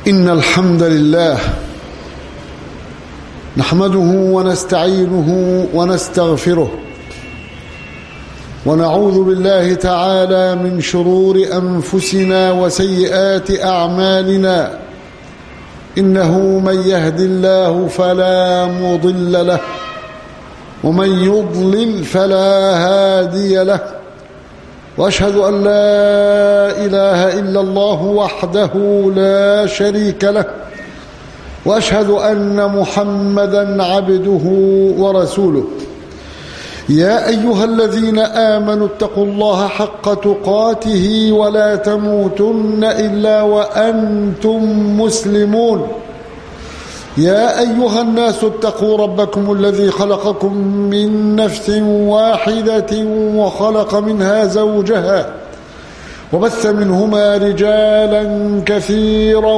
إن الحمد لله نحمده ونستعينه ونستغفره ونعوذ بالله تعالى من شرور أنفسنا وسيئات أعمالنا إنه من يهد الله فلا مضل له ومن يضلل فلا هادي له واشهد ان لا اله الا الله وحده لا شريك له واشهد ان محمدا عبده ورسوله يا ايها الذين امنوا اتقوا الله حق تقاته ولا تموتن الا وانتم مسلمون يا أيها الناس اتقوا ربكم الذي خلقكم من نفس واحدة وخلق منها زوجها وبث منهما رجالا كثيرا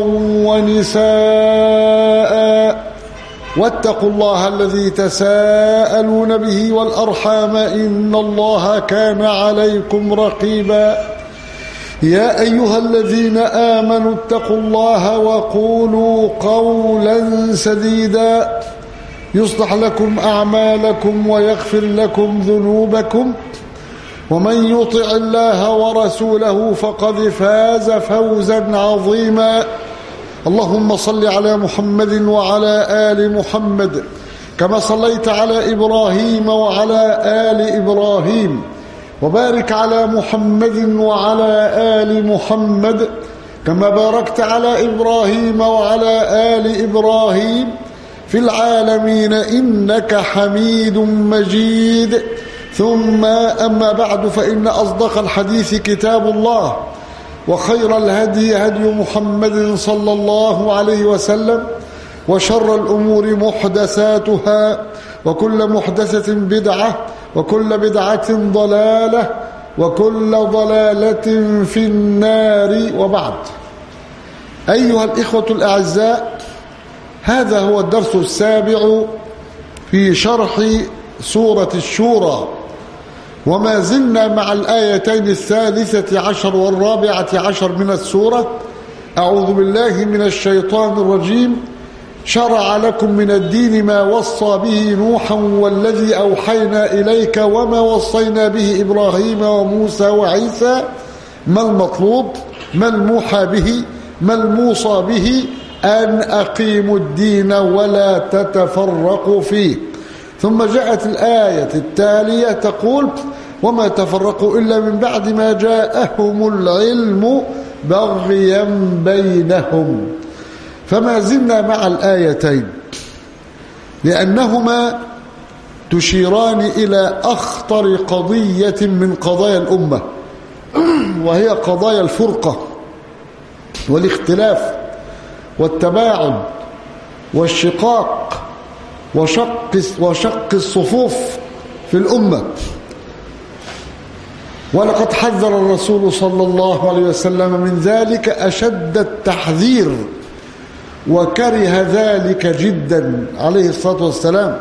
ونساء واتقوا الله الذي تساءلون به والأرحام إن الله كان عليكم رقيبا يا أيها الذين آمنوا اتقوا الله وقولوا قولا سديدا يصلح لكم أعمالكم ويغفر لكم ذنوبكم ومن يطع الله ورسوله فقد فاز فوزا عظيما اللهم صل على محمد وعلى آل محمد كما صليت على إبراهيم وعلى آل إبراهيم وبارك على محمد وعلى آل محمد كما باركت على إبراهيم وعلى آل إبراهيم في العالمين إنك حميد مجيد ثم أما بعد فإن أصدق الحديث كتاب الله وخير الهدي هدي محمد صلى الله عليه وسلم وشر الأمور محدثاتها وكل محدثة بدعة وكل بدعة ضلالة وكل ضلالة في النار وبعد أيها الإخوة الأعزاء هذا هو الدرس السابع في شرح سورة الشورى وما زلنا مع الآيتين الثالثة عشر والرابعة عشر من السورة أعوذ بالله من الشيطان الرجيم شرع لكم من الدين ما وصى به نوحا والذي أوحينا إليك وما وصينا به إبراهيم وموسى وعيسى ما المطلوب ما الموحى به ما الموصى به أن أقيموا الدين ولا تتفرقوا فيه ثم جاءت الآية التالية تقول وما تفرقوا إلا من بعد ما جاءهم العلم بغيا بينهم فما زلنا مع الآيتين لأنهما تشيران إلى أخطر قضية من قضايا الأمة وهي قضايا الفرقة والاختلاف والتباعد والشقاق وشق, وشق الصفوف في الأمة ولقد حذر الرسول صلى الله عليه وسلم من ذلك أشد التحذير وكره ذلك جدا عليه الصلاة والسلام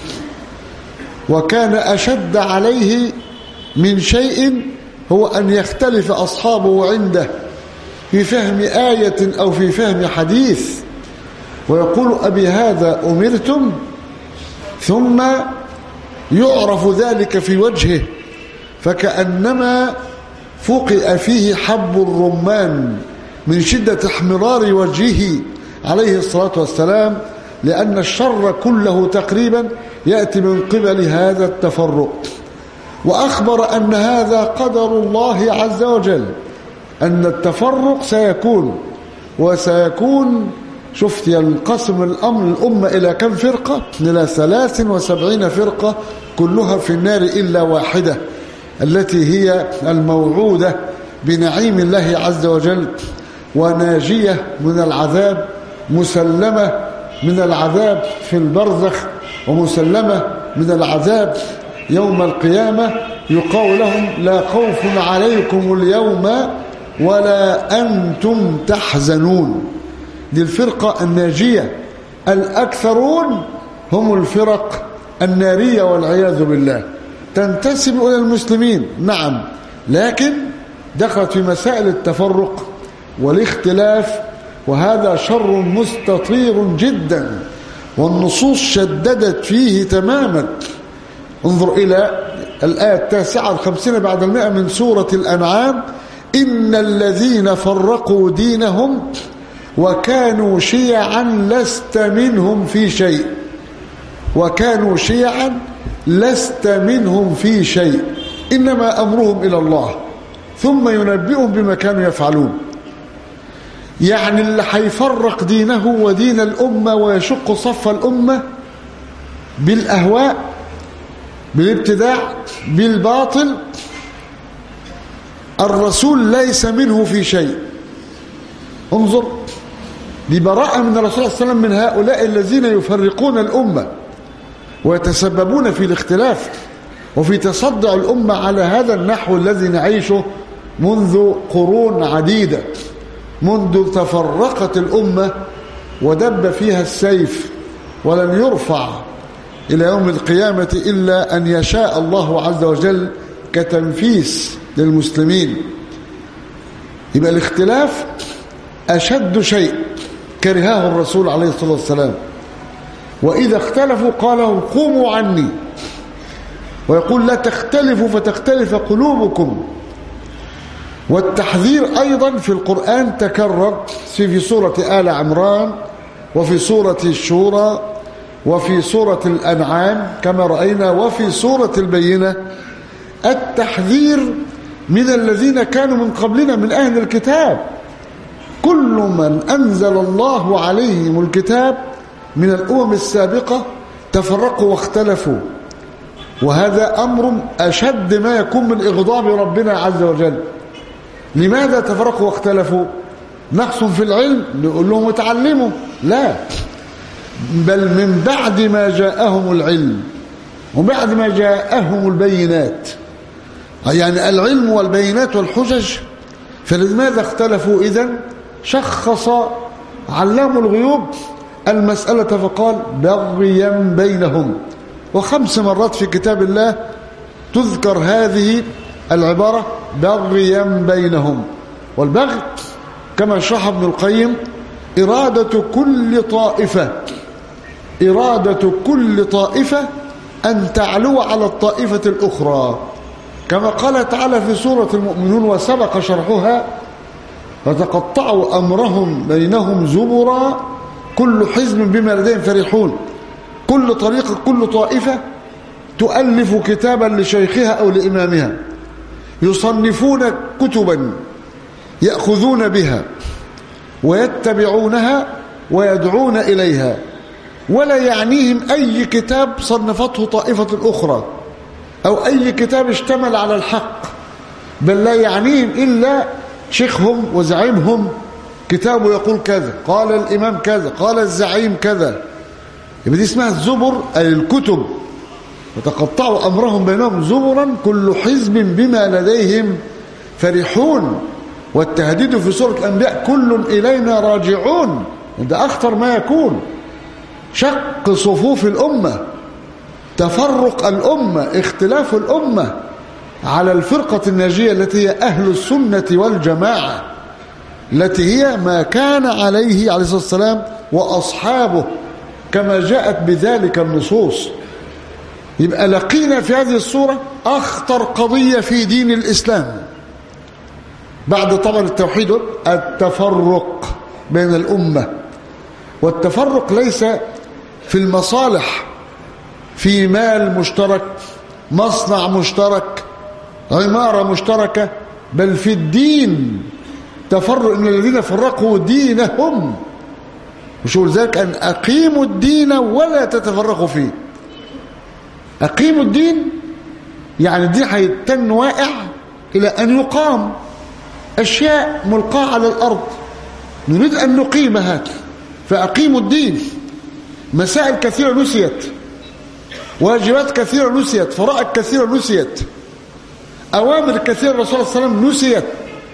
وكان أشد عليه من شيء هو أن يختلف أصحابه عنده في فهم آية أو في فهم حديث ويقول أبي هذا أمرتم ثم يعرف ذلك في وجهه فكأنما فقئ فيه حب الرمان من شدة احمرار وجهه عليه الصلاة والسلام لأن الشر كله تقريبا يأتي من قبل هذا التفرق وأخبر أن هذا قدر الله عز وجل أن التفرق سيكون وسيكون شفت ينقسم الأمر الأمة إلى كم فرقة إلى ثلاث وسبعين فرقة كلها في النار إلا واحدة التي هي الموعودة بنعيم الله عز وجل وناجية من العذاب مسلمة من العذاب في البرزخ ومسلمة من العذاب يوم القيامة يقال لهم لا خوف عليكم اليوم ولا أنتم تحزنون دي الفرقة الناجية الأكثرون هم الفرق النارية والعياذ بالله تنتسب إلى المسلمين نعم لكن دخلت في مسائل التفرق والاختلاف وهذا شر مستطير جدا والنصوص شددت فيه تماما انظر إلى الآية التاسعة الخمسين بعد المئة من سورة الأنعام إن الذين فرقوا دينهم وكانوا شيعا لست منهم في شيء وكانوا شيعا لست منهم في شيء إنما أمرهم إلى الله ثم ينبئهم بما كانوا يفعلون يعني اللي هيفرق دينه ودين الأمة ويشق صف الأمة بالأهواء بالابتداع بالباطل الرسول ليس منه في شيء انظر دي براءة من الرسول صلى الله عليه وسلم من هؤلاء الذين يفرقون الأمة ويتسببون في الاختلاف وفي تصدع الأمة على هذا النحو الذي نعيشه منذ قرون عديدة منذ تفرقت الأمة ودب فيها السيف ولن يرفع إلى يوم القيامة إلا أن يشاء الله عز وجل كتنفيس للمسلمين يبقى الاختلاف أشد شيء كرهه الرسول عليه الصلاة والسلام وإذا اختلفوا قالوا قوموا عني ويقول لا تختلفوا فتختلف قلوبكم والتحذير أيضا في القرآن تكرر في سورة آل عمران وفي سورة الشورى وفي سورة الأنعام كما رأينا وفي سورة البينة التحذير من الذين كانوا من قبلنا من أهل الكتاب كل من أنزل الله عليهم الكتاب من الأمم السابقة تفرقوا واختلفوا وهذا أمر أشد ما يكون من إغضاب ربنا عز وجل لماذا تفرقوا واختلفوا نقص في العلم نقول لهم اتعلموا لا بل من بعد ما جاءهم العلم وبعد ما جاءهم البينات يعني العلم والبينات والحجج فلماذا اختلفوا إذن شخص علام الغيوب المسألة فقال بغيا بينهم وخمس مرات في كتاب الله تذكر هذه العبارة بغيا بينهم والبغي كما شرح ابن القيم إرادة كل طائفة إرادة كل طائفة أن تعلو على الطائفة الأخرى كما قال تعالى في سورة المؤمنون وسبق شرحها فتقطعوا أمرهم بينهم زبرا كل حزب بما لديهم فرحون كل طريقة كل طائفة تؤلف كتابا لشيخها أو لإمامها يصنفون كتبا يأخذون بها ويتبعونها ويدعون إليها ولا يعنيهم أي كتاب صنفته طائفة أخرى أو أي كتاب اشتمل على الحق بل لا يعنيهم إلا شيخهم وزعيمهم كتابه يقول كذا قال الإمام كذا قال الزعيم كذا يبقى دي اسمها الزبر أي الكتب وتقطعوا أمرهم بينهم زبرا كل حزب بما لديهم فرحون والتهديد في سورة الأنبياء كل إلينا راجعون ده أخطر ما يكون شق صفوف الأمة تفرق الأمة اختلاف الأمة على الفرقة الناجية التي هي أهل السنة والجماعة التي هي ما كان عليه عليه الصلاة والسلام وأصحابه كما جاءت بذلك النصوص يبقى لقينا في هذه الصورة أخطر قضية في دين الإسلام بعد طبعا التوحيد التفرق بين الأمة والتفرق ليس في المصالح في مال مشترك مصنع مشترك عمارة مشتركة بل في الدين تفرق ان الذين فرقوا دينهم وشو ذلك أن أقيموا الدين ولا تتفرقوا فيه أقيموا الدين يعني الدين هيتن واقع إلى أن يقام أشياء ملقاة على الأرض نريد أن نقيمها فأقيموا الدين مسائل كثيرة نسيت واجبات كثيرة نسيت فرائض كثيرة نسيت أوامر كثيرة الرسول صلى الله عليه وسلم نسيت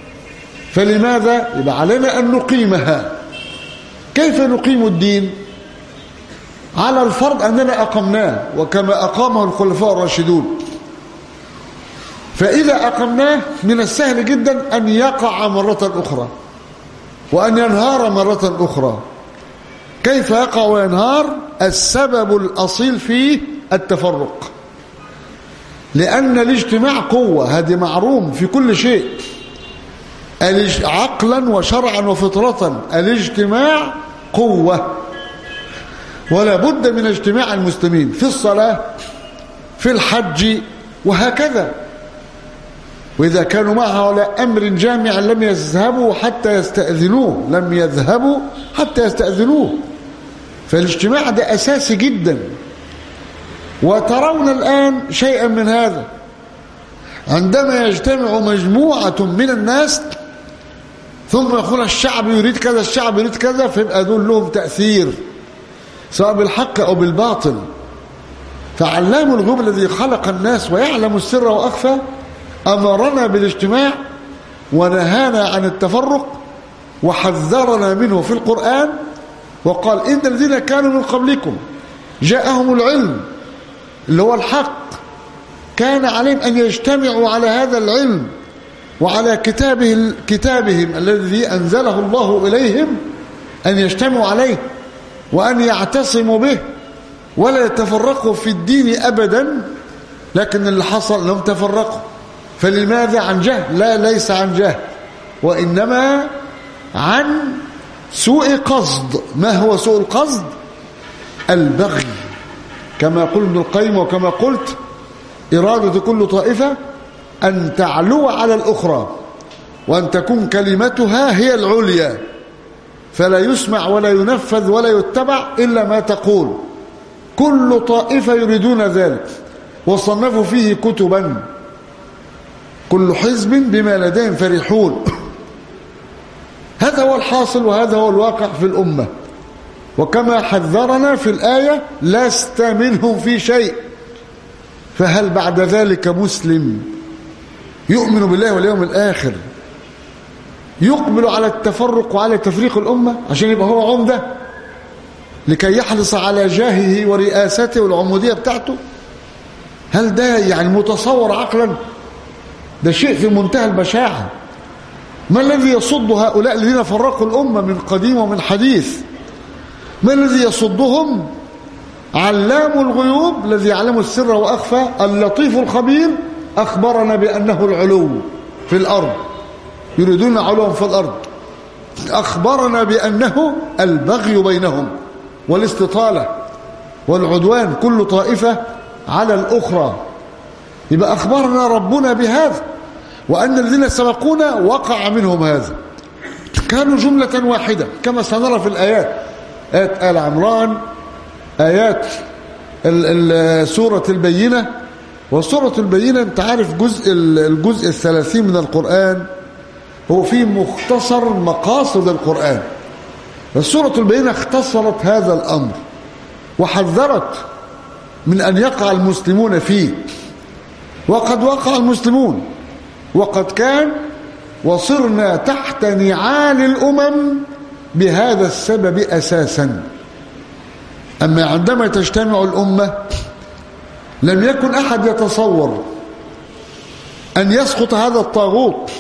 فلماذا يبقى علينا أن نقيمها كيف نقيم الدين على الفرض أننا أقمناه وكما أقامه الخلفاء الراشدون فإذا أقمناه من السهل جدا أن يقع مرة أخرى وأن ينهار مرة أخرى كيف يقع وينهار السبب الأصيل فيه التفرق لأن الاجتماع قوة هذه معروم في كل شيء عقلا وشرعا وفطرة الاجتماع قوة ولا بد من اجتماع المسلمين في الصلاة في الحج وهكذا وإذا كانوا معه على أمر جامع لم يذهبوا حتى يستأذنوه لم يذهبوا حتى يستأذنوه فالاجتماع ده أساسي جدا وترون الآن شيئا من هذا عندما يجتمع مجموعة من الناس ثم يقول الشعب يريد كذا الشعب يريد كذا فيبقى دول لهم تأثير سواء بالحق أو بالباطل فعلام الغيوب الذي خلق الناس ويعلم السر وأخفى أمرنا بالاجتماع ونهانا عن التفرق وحذرنا منه في القرآن وقال إن الذين كانوا من قبلكم جاءهم العلم اللي هو الحق كان عليهم أن يجتمعوا على هذا العلم وعلى كتابه كتابهم الذي أنزله الله إليهم أن يجتمعوا عليه وأن يعتصموا به ولا يتفرقوا في الدين أبدا لكن اللي حصل لهم تفرقوا فلماذا عن جهل لا ليس عن جهل وإنما عن سوء قصد ما هو سوء القصد البغي كما قل ابن القيم وكما قلت إرادة كل طائفة أن تعلو على الأخرى وأن تكون كلمتها هي العليا فلا يسمع ولا ينفذ ولا يتبع إلا ما تقول كل طائفة يريدون ذلك وصنفوا فيه كتبا كل حزب بما لديهم فرحون هذا هو الحاصل وهذا هو الواقع في الأمة وكما حذرنا في الآية لست منهم في شيء فهل بعد ذلك مسلم يؤمن بالله واليوم الآخر يقبل على التفرق وعلى تفريق الأمة عشان يبقى هو عمدة لكي يحرص على جاهه ورئاسته والعمودية بتاعته هل ده يعني متصور عقلا ده شيء في منتهى البشاعة ما الذي يصد هؤلاء الذين فرقوا الأمة من قديم ومن حديث ما الذي يصدهم علام الغيوب الذي يعلم السر وأخفى اللطيف الخبير أخبرنا بأنه العلو في الأرض يريدون علوا في الأرض أخبرنا بأنه البغي بينهم والاستطالة والعدوان كل طائفة على الأخرى يبقى أخبرنا ربنا بهذا وأن الذين سبقونا وقع منهم هذا كانوا جملة واحدة كما سنرى في الآيات آيات آل عمران آيات سورة البينة وسورة البينة انت عارف جزء الجزء الثلاثين من القرآن هو فيه مختصر مقاصد القرآن فسورة البينة اختصرت هذا الأمر وحذرت من أن يقع المسلمون فيه وقد وقع المسلمون وقد كان وصرنا تحت نعال الأمم بهذا السبب أساسا أما عندما تجتمع الأمة لم يكن أحد يتصور أن يسقط هذا الطاغوت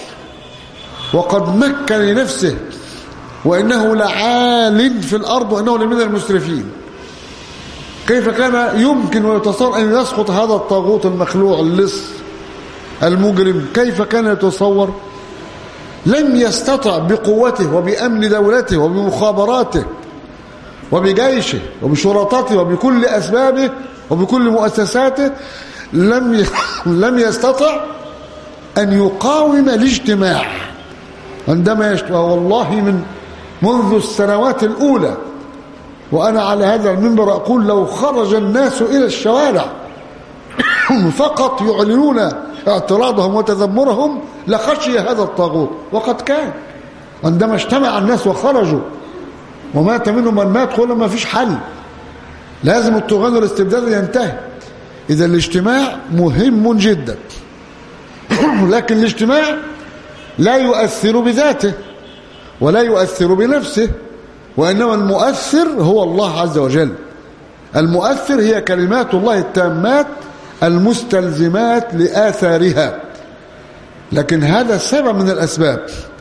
وقد مكن لنفسه وإنه لعال في الأرض وإنه لمن المسرفين كيف كان يمكن ويتصور أن يسقط هذا الطاغوت المخلوع اللص المجرم كيف كان يتصور لم يستطع بقوته وبأمن دولته وبمخابراته وبجيشه وبشرطته وبكل أسبابه وبكل مؤسساته لم لم يستطع أن يقاوم الاجتماع عندما يجتمع والله من منذ السنوات الأولى وأنا على هذا المنبر أقول لو خرج الناس إلى الشوارع فقط يعلنون اعتراضهم وتذمرهم لخشي هذا الطاغوت وقد كان عندما اجتمع الناس وخرجوا ومات منهم من مات قلنا ما فيش حل لازم الطغيان والاستبداد ينتهي إذا الاجتماع مهم جدا لكن الاجتماع لا يؤثر بذاته ولا يؤثر بنفسه وإنما المؤثر هو الله عز وجل المؤثر هي كلمات الله التامات المستلزمات لآثارها لكن هذا سبب من الأسباب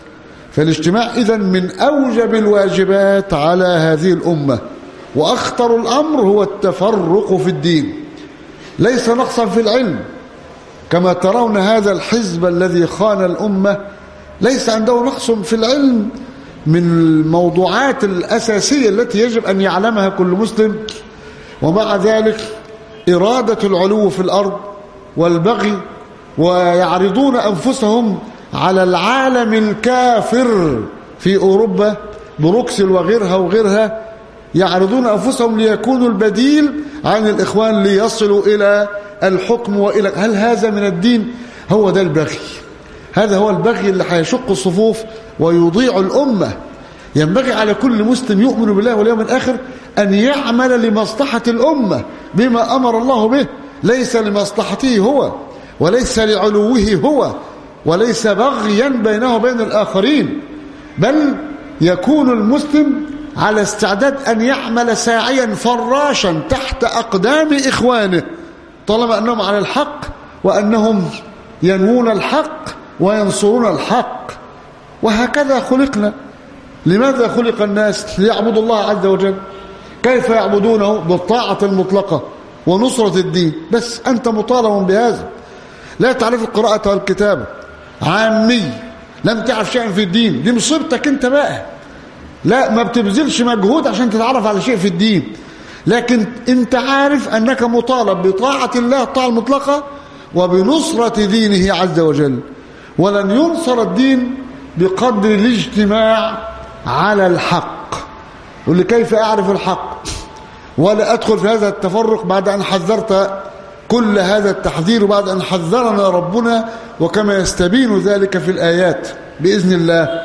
فالاجتماع إذا من أوجب الواجبات على هذه الأمة وأخطر الأمر هو التفرق في الدين ليس نقصا في العلم كما ترون هذا الحزب الذي خان الأمة ليس عنده نقص في العلم من الموضوعات الأساسية التي يجب أن يعلمها كل مسلم ومع ذلك إرادة العلو في الأرض والبغي ويعرضون أنفسهم على العالم الكافر في أوروبا بروكسل وغيرها وغيرها يعرضون أنفسهم ليكونوا البديل عن الإخوان ليصلوا إلى الحكم وإلى هل هذا من الدين هو ده البغي هذا هو البغي اللي هيشق الصفوف ويضيع الأمة ينبغي على كل مسلم يؤمن بالله واليوم الآخر أن يعمل لمصلحة الأمة بما أمر الله به ليس لمصلحته هو وليس لعلوه هو وليس بغيا بينه وبين الآخرين بل يكون المسلم على استعداد أن يعمل ساعيا فراشا تحت أقدام إخوانه طالما أنهم على الحق وأنهم ينوون الحق وينصرون الحق وهكذا خلقنا لماذا خلق الناس ليعبدوا الله عز وجل كيف يعبدونه بالطاعة المطلقة ونصرة الدين بس أنت مطالب بهذا لا تعرف القراءة والكتابة عامي لم تعرف شيئا في الدين دي مصيبتك انت بقى لا ما بتبذلش مجهود عشان تتعرف على شيء في الدين لكن انت عارف انك مطالب بطاعة الله الطاعة المطلقة وبنصرة دينه عز وجل ولن ينصر الدين بقدر الاجتماع على الحق واللي كيف أعرف الحق ولا أدخل في هذا التفرق بعد أن حذرت كل هذا التحذير بعد أن حذرنا ربنا وكما يستبين ذلك في الآيات بإذن الله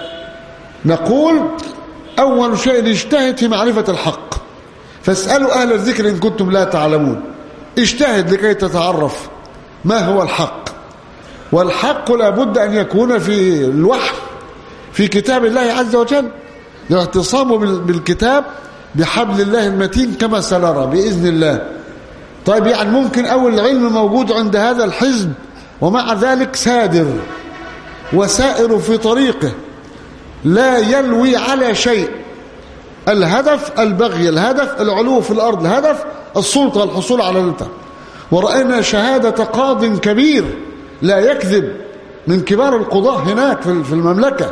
نقول أول شيء اجتهد في معرفة الحق فاسألوا أهل الذكر إن كنتم لا تعلمون اجتهد لكي تتعرف ما هو الحق والحق لابد أن يكون في الوحي في كتاب الله عز وجل الاعتصام بالكتاب بحبل الله المتين كما سنرى بإذن الله طيب يعني ممكن أول العلم موجود عند هذا الحزب ومع ذلك سادر وسائر في طريقه لا يلوي على شيء الهدف البغي الهدف العلو في الأرض الهدف السلطة الحصول على الانتهى ورأينا شهادة قاض كبير لا يكذب من كبار القضاة هناك في المملكة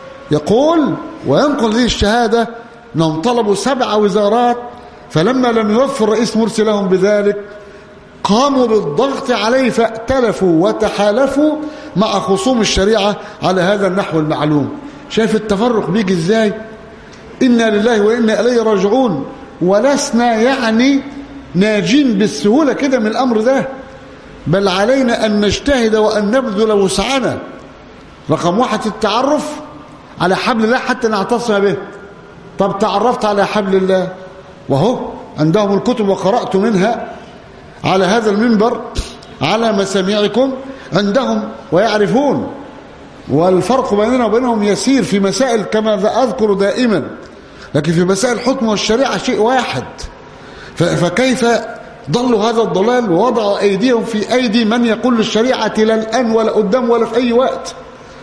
يقول وينقل هذه الشهادة أنهم طلبوا سبع وزارات فلما لم يوفر رئيس مرسي لهم بذلك قاموا بالضغط عليه فائتلفوا وتحالفوا مع خصوم الشريعة على هذا النحو المعلوم شايف التفرق بيجي ازاي إنا لله وإنا إليه راجعون ولسنا يعني ناجين بالسهولة كده من الأمر ده بل علينا أن نجتهد وأن نبذل وسعنا رقم واحد التعرف على حبل الله حتى نعتصم به طب تعرفت على حبل الله وهو عندهم الكتب وقرأت منها على هذا المنبر على مسامعكم عندهم ويعرفون والفرق بيننا وبينهم يسير في مسائل كما أذكر دائما لكن في مسائل الحكم والشريعة شيء واحد فكيف ضلوا هذا الضلال ووضعوا أيديهم في أيدي من يقول للشريعة لا الآن ولا قدام ولا في أي وقت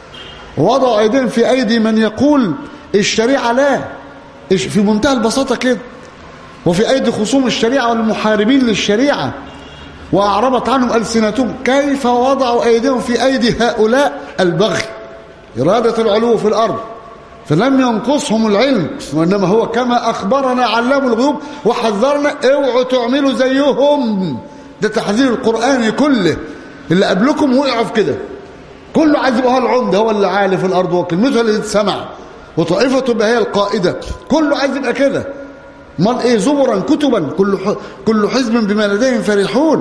ووضعوا أيديهم في أيدي من يقول الشريعة لا في منتهى البساطة كده وفي أيدي خصوم الشريعة والمحاربين للشريعة وأعربت عنهم ألسنتهم كيف وضعوا أيديهم في أيدي هؤلاء البغي إرادة العلو في الأرض فلم ينقصهم العلم وإنما هو كما أخبرنا علام الغيوب وحذرنا اوعوا تعملوا زيهم ده تحذير القرآن كله اللي قبلكم وقعوا في كده كله عايز يبقى هو العمده هو اللي عالي في الارض وكلمته اللي تسمع وطائفته بقى هي القائده كله عايز يبقى كده امال ايه زبرا كتبا كل كل حزب بما لديهم فرحون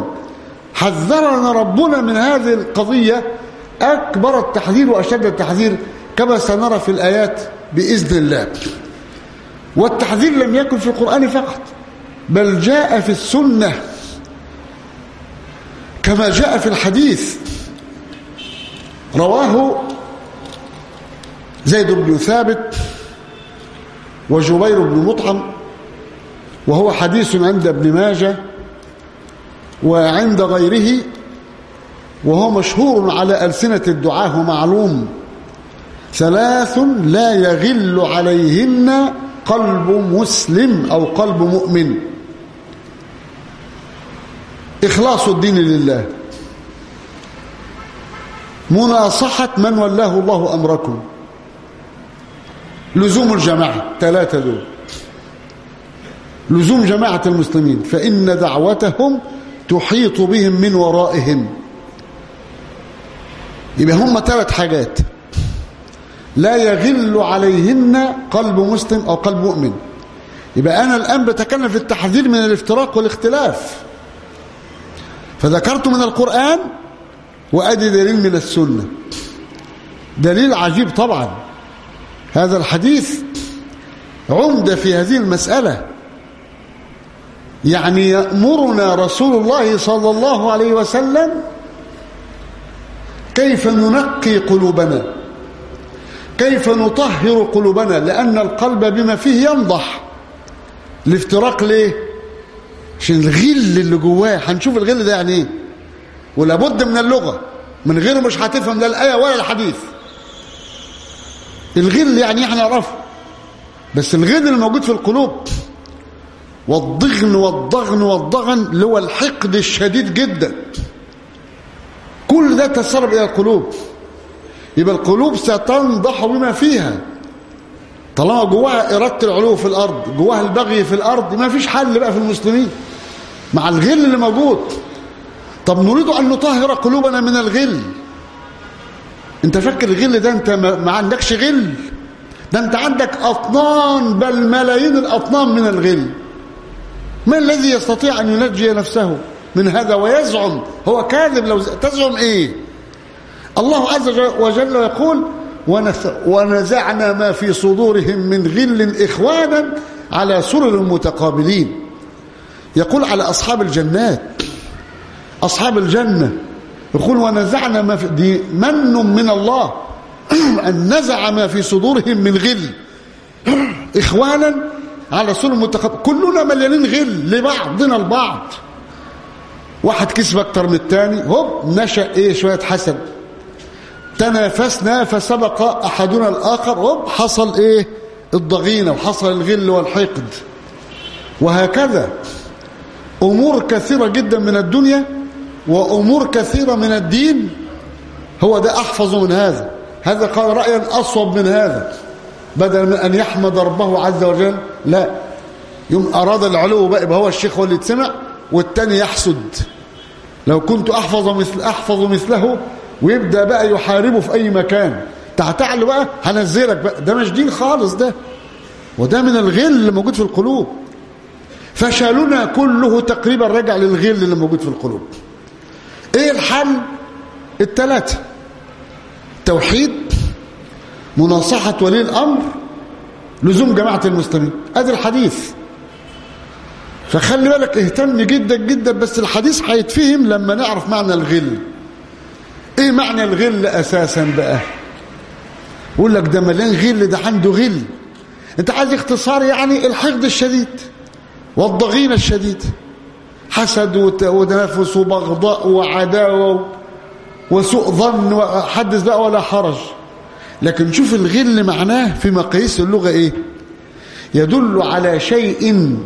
حذرنا ربنا من هذه القضيه اكبر التحذير واشد التحذير كما سنرى في الايات باذن الله والتحذير لم يكن في القران فقط بل جاء في السنه كما جاء في الحديث رواه زيد بن ثابت وجبير بن مطعم وهو حديث عند ابن ماجه وعند غيره وهو مشهور على ألسنة الدعاة معلوم ثلاث لا يغل عليهن قلب مسلم أو قلب مؤمن إخلاص الدين لله مناصحة من ولاه الله أمركم لزوم الجماعة ثلاثة دول لزوم جماعة المسلمين فإن دعوتهم تحيط بهم من ورائهم يبقى هم ثلاث حاجات لا يغل عليهن قلب مسلم أو قلب مؤمن يبقى أنا الآن بتكلم في التحذير من الافتراق والاختلاف فذكرت من القرآن وأدي دليل من السنة دليل عجيب طبعا هذا الحديث عمدة في هذه المسألة يعني يأمرنا رسول الله صلى الله عليه وسلم كيف ننقي قلوبنا كيف نطهر قلوبنا لأن القلب بما فيه ينضح الافتراق ليه عشان الغل اللي جواه هنشوف الغل ده يعني ايه ولابد من اللغة من غيره مش هتفهم لا الآية ولا الحديث الغل يعني احنا نعرفه بس الغل اللي موجود في القلوب والضغن والضغن والضغن اللي هو الحقد الشديد جدا كل ده تسرب الى القلوب يبقى القلوب ستنضح بما فيها طالما جواها إرادة العلو في الأرض جواها البغي في الأرض ما فيش حل بقى في المسلمين مع الغل اللي موجود طب نريد أن نطهر قلوبنا من الغل انت فاكر الغل ده انت ما عندكش غل ده انت عندك أطنان بل ملايين الأطنان من الغل ما الذي يستطيع أن ينجي نفسه من هذا ويزعم هو كاذب لو تزعم ايه الله عز وجل يقول ونزعنا ما في صدورهم من غل إخوانا على سرر متقابلين يقول على أصحاب الجنات أصحاب الجنة يقول ونزعنا ما في دي من من الله أن نزع ما في صدورهم من غل إخوانا على سرر متقابلين كلنا مليانين غل لبعضنا البعض واحد كسب أكتر من الثاني هوب نشأ إيه شوية حسد تنافسنا فسبق أحدنا الآخر هوب حصل إيه الضغينة وحصل الغل والحقد وهكذا أمور كثيرة جدا من الدنيا وأمور كثيرة من الدين هو ده أحفظ من هذا هذا قال رأيا أصوب من هذا بدل من أن يحمد ربه عز وجل لا يوم أراد العلو بقى يبقى هو الشيخ هو اللي يتسمع والتاني يحسد لو كنت أحفظ مثل أحفظ مثله ويبدأ بقى يحاربه في أي مكان تعتعل بقى هنزلك بقى ده مش دين خالص ده وده من الغل اللي موجود في القلوب فشلنا كله تقريبا رجع للغل اللي موجود في القلوب ايه الحل الثلاثة توحيد مناصحة ولي الأمر لزوم جماعة المسلمين ادي الحديث فخلي بالك اهتم جدا جدا بس الحديث هيتفهم لما نعرف معنى الغل ايه معنى الغل اساسا بقى يقول لك ده مليان غل ده عنده غل انت عايز اختصار يعني الحقد الشديد والضغينة الشديد حسد وتنافس وبغضاء وعداوة وسوء ظن وحدث بقى ولا حرج لكن شوف الغل معناه في مقاييس اللغة ايه يدل على شيء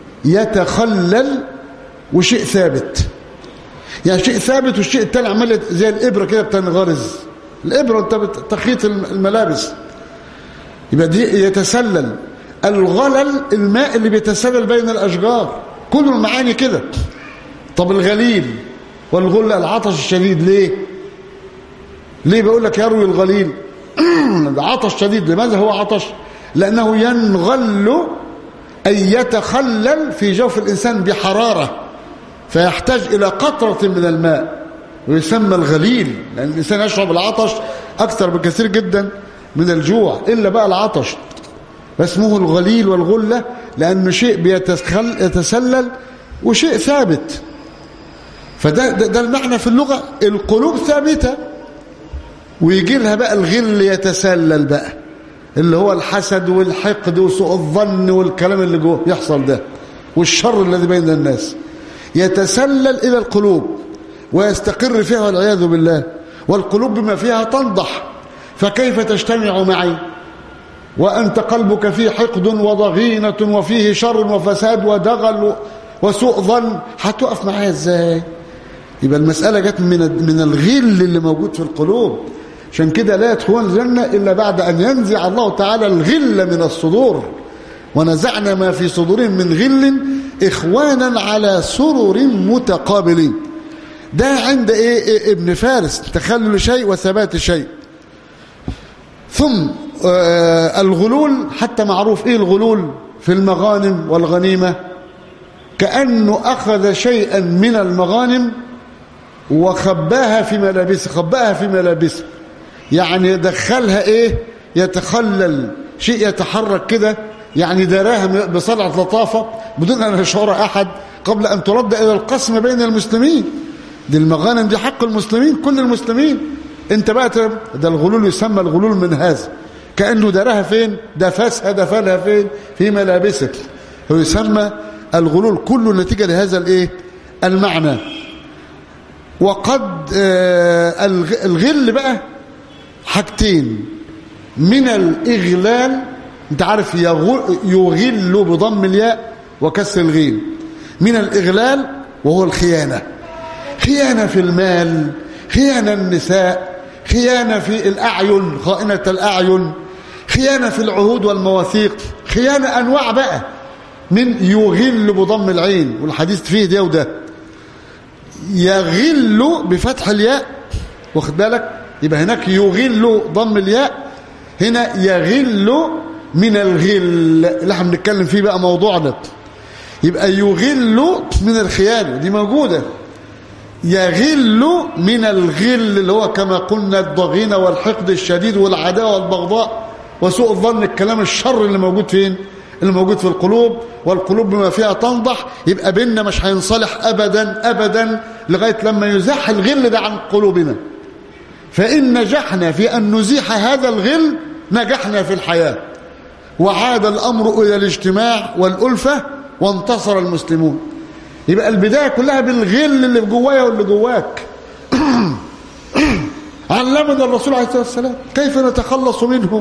يتخلل وشيء ثابت يعني شيء ثابت والشيء التاني عمال زي الإبرة كده بتنغرز الإبرة انت بتخيط الملابس يبقى دي يتسلل الغلل الماء اللي بيتسلل بين الأشجار كل المعاني كده طب الغليل والغل العطش الشديد ليه ليه بيقول لك يروي الغليل عطش شديد لماذا هو عطش لأنه ينغل أي يتخلل في جوف الإنسان بحرارة فيحتاج إلى قطرة من الماء ويسمى الغليل لأن الإنسان يشرب العطش أكثر بكثير جدا من الجوع إلا بقى العطش فاسمه الغليل والغلة لأنه شيء بيتسلل وشيء ثابت فده ده, ده المعنى في اللغة القلوب ثابتة ويجي لها بقى الغل يتسلل بقى اللي هو الحسد والحقد وسوء الظن والكلام اللي جوه يحصل ده والشر الذي بين الناس يتسلل إلى القلوب ويستقر فيها والعياذ بالله والقلوب بما فيها تنضح فكيف تجتمع معي وأنت قلبك فيه حقد وضغينة وفيه شر وفساد ودغل وسوء ظن هتقف معايا ازاي يبقى المسألة جت من من الغل اللي موجود في القلوب عشان كده لا يدخلون الجنة إلا بعد أن ينزع الله تعالى الغل من الصدور ونزعنا ما في صدورهم من غل إخوانا على سرر متقابلين ده عند إيه, إيه ابن فارس تخلل شيء وثبات شيء ثم آه الغلول حتى معروف إيه الغلول في المغانم والغنيمة كأنه أخذ شيئا من المغانم وخباها في ملابسه خباها في ملابسه يعني دخلها ايه يتخلل شيء يتحرك كده يعني دراها بصنعة لطافة بدون أن يشعر أحد قبل أن ترد إلى القسم بين المسلمين دي المغانم دي حق المسلمين كل المسلمين انت بقى ده الغلول يسمى الغلول من هذا كأنه دراها فين دفسها دفنها فين في ملابسك هو يسمى الغلول كله نتيجة لهذا الايه المعنى وقد آه الغل بقى حاجتين من الإغلال انت عارف يغل بضم الياء وكسر الغين من الإغلال وهو الخيانة خيانة في المال خيانة النساء خيانة في الأعين خائنة الأعين خيانة في العهود والمواثيق خيانة أنواع بقى من يغل بضم العين والحديث فيه ده وده يغل بفتح الياء واخد بالك يبقى هناك يغل ضم الياء هنا يغل من الغل اللي احنا بنتكلم فيه بقى موضوعنا يبقى يغل من الخيانه دي موجوده يغل من الغل اللي هو كما قلنا الضغينه والحقد الشديد والعداوه والبغضاء وسوء الظن الكلام الشر اللي موجود فين اللي موجود في القلوب والقلوب بما فيها تنضح يبقى بيننا مش هينصلح ابدا ابدا لغايه لما يزاح الغل ده عن قلوبنا فإن نجحنا في أن نزيح هذا الغل نجحنا في الحياة وعاد الأمر إلى الاجتماع والألفة وانتصر المسلمون يبقى البداية كلها بالغل اللي جوايا واللي جواك علمنا الرسول عليه الصلاة والسلام كيف نتخلص منه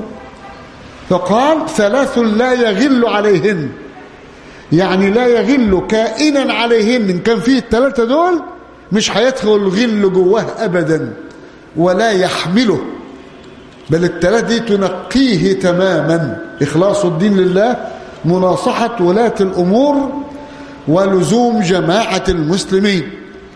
فقال ثلاث لا يغل عليهن يعني لا يغل كائنا عليهن إن كان فيه الثلاثة دول مش هيدخل الغل جواه أبداً ولا يحمله بل الثلاث دي تنقيه تماما إخلاص الدين لله مناصحة ولاة الأمور ولزوم جماعة المسلمين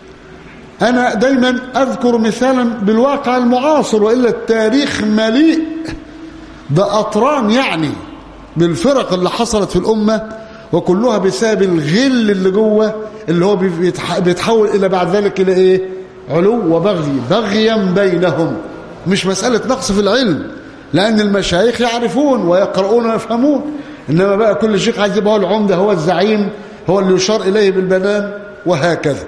أنا دايما أذكر مثالا بالواقع المعاصر وإلا التاريخ مليء ده أطران يعني بالفرق اللي حصلت في الأمة وكلها بسبب الغل اللي جوه اللي هو بيتحول إلى بعد ذلك إلى إيه علو وبغي بغيا بينهم مش مسألة نقص في العلم لأن المشايخ يعرفون ويقرؤون ويفهمون إنما بقى كل شيخ عايز يبقى هو العمدة هو الزعيم هو اللي يشار إليه بالبنان وهكذا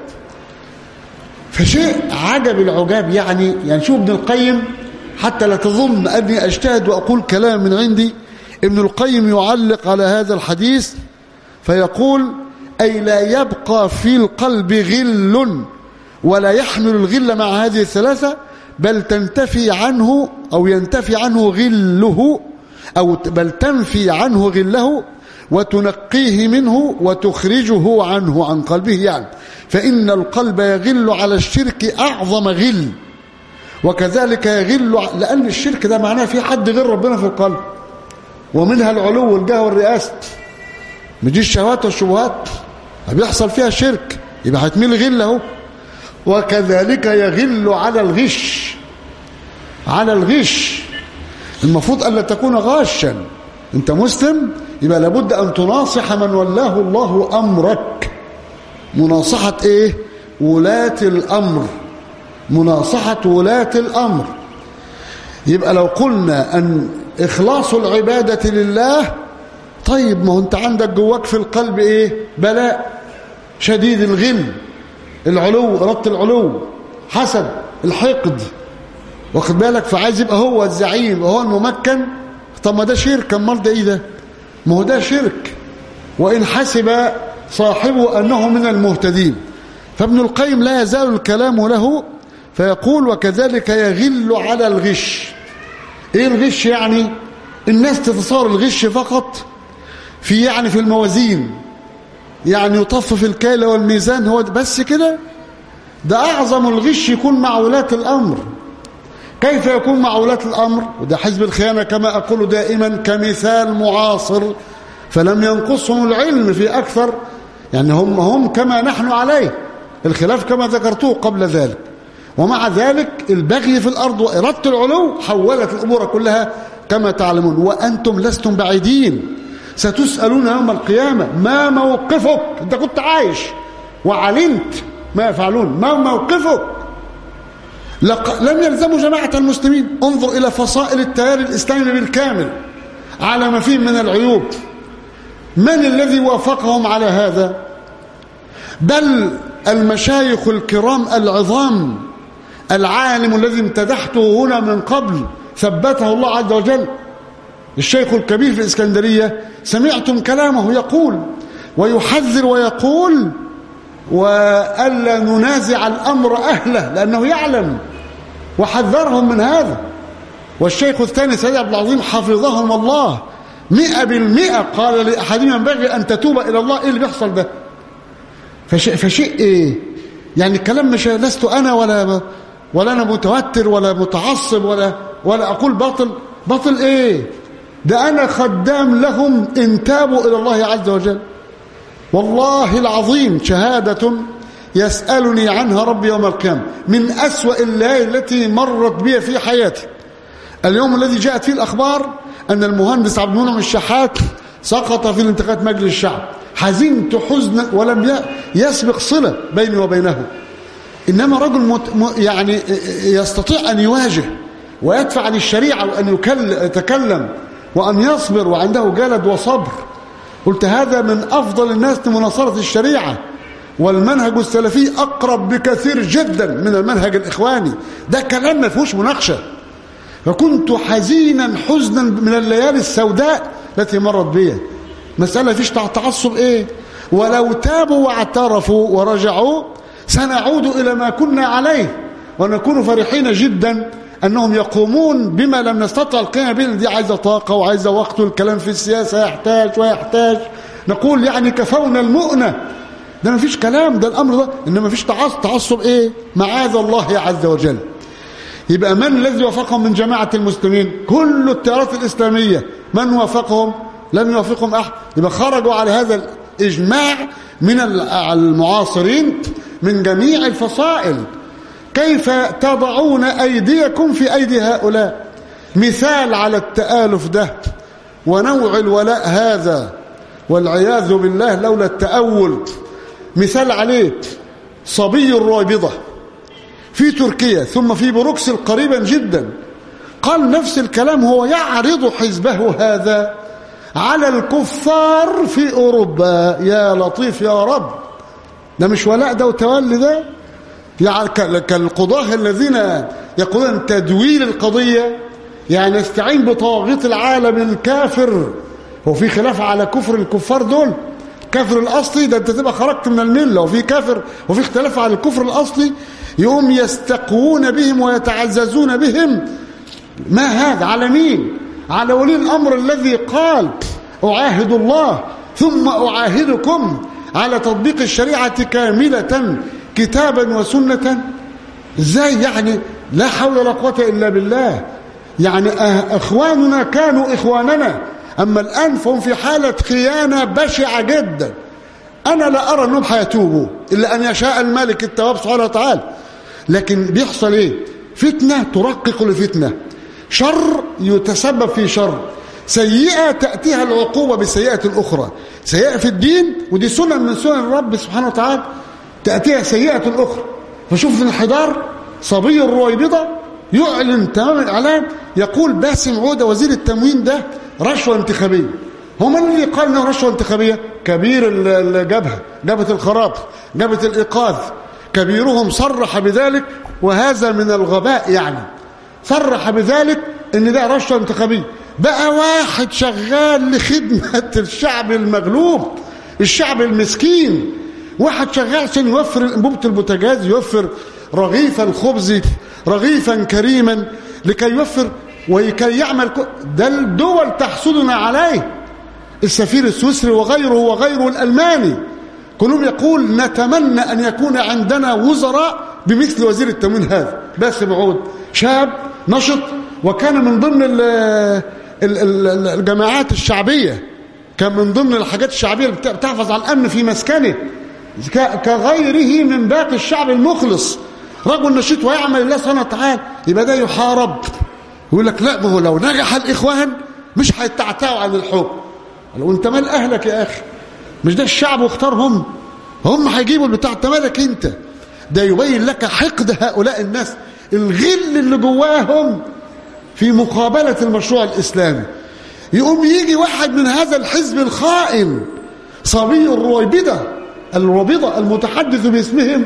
فشيء عجب العجاب يعني يعني شوف ابن القيم حتى لا تظن أني أجتهد وأقول كلام من عندي ابن القيم يعلق على هذا الحديث فيقول أي لا يبقى في القلب غل ولا يحمل الغل مع هذه الثلاثة بل تنتفي عنه أو ينتفي عنه غله أو بل تنفي عنه غله وتنقيه منه وتخرجه عنه عن قلبه يعني فإن القلب يغل على الشرك أعظم غل وكذلك يغل لأن الشرك ده معناه في حد غير ربنا في القلب ومنها العلو والجاه والرئاسة مجي الشهوات والشبهات بيحصل فيها شرك يبقى هتميل غل اهو وكذلك يغل على الغش على الغش المفروض ألا تكون غاشا أنت مسلم يبقى لابد أن تناصح من ولاه الله أمرك مناصحة إيه ولاة الأمر مناصحة ولاة الأمر يبقى لو قلنا أن إخلاص العبادة لله طيب ما هو أنت عندك جواك في القلب إيه بلاء شديد الغل العلو إرادة العلو حسد الحقد واخد بالك فعايز يبقى هو الزعيم وهو الممكن طب ما ده شرك امال ده ايه ده ما هو ده شرك وان حسب صاحبه انه من المهتدين فابن القيم لا يزال الكلام له فيقول وكذلك يغل على الغش ايه الغش يعني الناس تتصور الغش فقط في يعني في الموازين يعني يطف في الكيل والميزان هو بس كده ده أعظم الغش يكون مع ولاة الأمر كيف يكون مع ولاة الأمر وده حزب الخيانة كما أقول دائما كمثال معاصر فلم ينقصهم العلم في أكثر يعني هم هم كما نحن عليه الخلاف كما ذكرته قبل ذلك ومع ذلك البغي في الأرض وإرادة العلو حولت الأمور كلها كما تعلمون وأنتم لستم بعيدين ستسألون يوم القيامة ما موقفك أنت كنت عايش وعلمت ما يفعلون ما موقفك لم يلزموا جماعة المسلمين انظر إلى فصائل التيار الإسلامي بالكامل على ما فيه من العيوب من الذي وافقهم على هذا بل المشايخ الكرام العظام العالم الذي امتدحته هنا من قبل ثبته الله عز وجل الشيخ الكبير في الإسكندرية سمعتم كلامه يقول ويحذر ويقول وألا ننازع الأمر أهله لأنه يعلم وحذرهم من هذا والشيخ الثاني سيد عبد العظيم حفظهم الله مئة بالمئة قال لأحدهم ينبغي أن تتوب إلى الله إيه اللي بيحصل ده فشيء, فشيء إيه يعني الكلام مش لست أنا ولا ولا أنا متوتر ولا متعصب ولا ولا أقول باطل باطل إيه ده أنا خدام لهم إن تابوا إلى الله عز وجل والله العظيم شهادة يسألني عنها ربي يوم القيامة من أسوأ الليالي التي مرت بي في حياتي اليوم الذي جاءت فيه الأخبار أن المهندس عبد المنعم الشحات سقط في الانتخابات مجلس الشعب حزنت حزنا ولم يسبق صلة بيني وبينه إنما رجل مت يعني يستطيع أن يواجه ويدفع عن الشريعة وأن يتكلم وأن يصبر وعنده جلد وصبر قلت هذا من أفضل الناس لمناصرة الشريعة والمنهج السلفي أقرب بكثير جدا من المنهج الإخواني ده كلام ما فيهوش مناقشة فكنت حزينا حزنا من الليالي السوداء التي مرت بي مسألة فيش تعصب إيه ولو تابوا واعترفوا ورجعوا سنعود إلى ما كنا عليه ونكون فرحين جدا أنهم يقومون بما لم نستطع القيام به دي عايزة طاقة وعايزة وقت والكلام في السياسة يحتاج ويحتاج نقول يعني كفونا المؤنة ده ما فيش كلام ده الأمر ده إنما ما فيش تعصب تعصب إيه معاذ الله عز وجل يبقى من الذي وافقهم من جماعة المسلمين كل التيارات الإسلامية من وافقهم لم يوافقهم أحد يبقى خرجوا على هذا الإجماع من المعاصرين من جميع الفصائل كيف تضعون أيديكم في أيدي هؤلاء مثال على التآلف ده ونوع الولاء هذا والعياذ بالله لولا التأول مثال عليه صبي الرابضة في تركيا ثم في بروكسل قريبا جدا قال نفس الكلام هو يعرض حزبه هذا على الكفار في أوروبا يا لطيف يا رب ده مش ولاء ده وتولي ده يعني كالقضاة الذين يقولون تدويل القضية يعني يستعين بطواغيت العالم الكافر هو في خلاف على كفر الكفار دول كافر الأصلي ده انت تبقى خرجت من الملة وفي كافر وفي اختلاف على الكفر الأصلي يوم يستقوون بهم ويتعززون بهم ما هذا على مين على ولي الأمر الذي قال أعاهد الله ثم أعاهدكم على تطبيق الشريعة كاملة كتابا وسنة ازاي يعني لا حول ولا قوة إلا بالله يعني أخواننا كانوا إخواننا أما الآن فهم في حالة خيانة بشعة جدا أنا لا أرى أنهم حيتوبوا إلا أن يشاء الملك التواب سبحانه وتعالى لكن بيحصل إيه فتنة ترقق لفتنة شر يتسبب في شر سيئة تأتيها العقوبة بسيئة الأخرى سيئة في الدين ودي سنة من سنن الرب سبحانه وتعالى تأتيها سيئة أخرى فشوف الانحدار صبي الرويبضة يعلن تمام الإعلان يقول باسم عودة وزير التموين ده رشوة انتخابية هو من اللي قال انه رشوة انتخابية كبير الجبهة جبهة الخراب جبهة الإيقاظ كبيرهم صرح بذلك وهذا من الغباء يعني صرح بذلك ان ده رشوة انتخابية بقى واحد شغال لخدمة الشعب المغلوب الشعب المسكين واحد شغال عشان يوفر انبوبة البوتاجاز يوفر رغيف الخبز رغيفا كريما لكي يوفر وكي يعمل ده الدول تحسدنا عليه السفير السويسري وغيره وغيره الألماني كلهم يقول نتمنى أن يكون عندنا وزراء بمثل وزير التموين هذا باسم عود شاب نشط وكان من ضمن ال ال ال الجماعات الشعبية كان من ضمن الحاجات الشعبية اللي بتحفظ على الأمن في مسكنه كغيره من باقي الشعب المخلص رجل نشيط ويعمل الله سبحانه وتعالى يبقى ده يحارب يقول لك لا ما هو لو نجح الإخوان مش هيتعتعوا عن الحكم لو انت مال أهلك يا أخي مش ده الشعب واختارهم هم هيجيبوا البتاع انت مالك انت ده يبين لك حقد هؤلاء الناس الغل اللي جواهم في مقابلة المشروع الإسلامي يقوم يجي واحد من هذا الحزب الخائن صبي الرويبدة الروبضة المتحدث باسمهم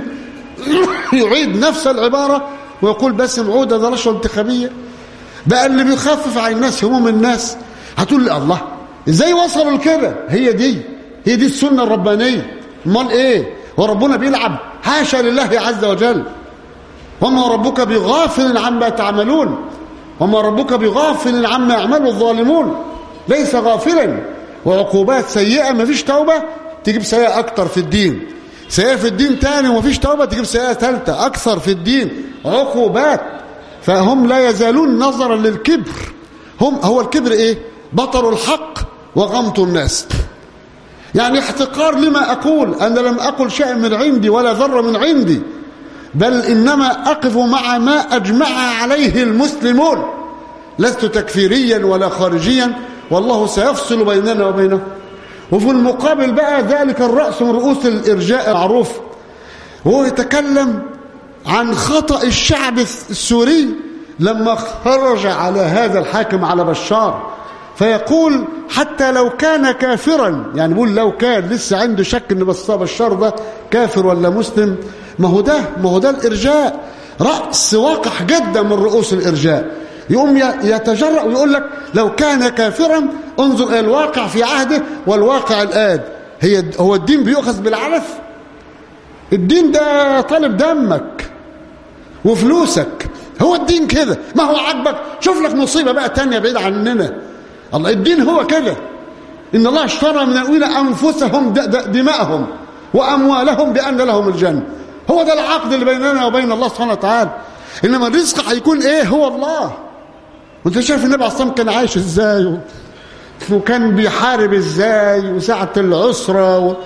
يعيد نفس العبارة ويقول باسم عودة ده رشوة انتخابية بقى اللي بيخفف عن الناس هموم الناس هتقول لي الله ازاي وصلوا لكده هي دي هي دي السنة الربانية امال ايه وربنا بيلعب حاشا لله عز وجل وما ربك بغافل عما تعملون وما ربك بغافل عما يعمل الظالمون ليس غافلا وعقوبات سيئة ما فيش توبة تجيب سيئة أكتر في الدين سيئة في الدين تاني وما فيش توبة تجيب سيئة ثالثة أكثر في الدين عقوبات فهم لا يزالون نظرا للكبر هم هو الكبر ايه بطر الحق وغمط الناس يعني احتقار لما أقول أنا لم أقل شيء من عندي ولا ذرة من عندي بل إنما أقف مع ما أجمع عليه المسلمون لست تكفيريا ولا خارجيا والله سيفصل بيننا وبينه وفي المقابل بقى ذلك الرأس من رؤوس الإرجاء معروف وهو يتكلم عن خطأ الشعب السوري لما خرج على هذا الحاكم على بشار فيقول حتى لو كان كافرا يعني بيقول لو كان لسه عنده شك ان بشار ده كافر ولا مسلم ما هو ده ما هو ده الارجاء راس وقح جدا من رؤوس الارجاء يقوم يتجرأ ويقول لك لو كان كافرا انظر الى الواقع في عهده والواقع الان هي هو الدين بيؤخذ بالعلف الدين ده طالب دمك وفلوسك هو الدين كده ما هو عاجبك شوف لك مصيبه بقى تانية بعيد عننا الله الدين هو كده إن الله اشترى من الأولى أنفسهم دماءهم وأموالهم بأن لهم الجنة هو ده العقد اللي بيننا وبين الله سبحانه وتعالى إنما الرزق هيكون إيه هو الله وانت شايف النبي عليه الصلاة كان عايش إزاي وكان بيحارب إزاي وساعة العسرة و...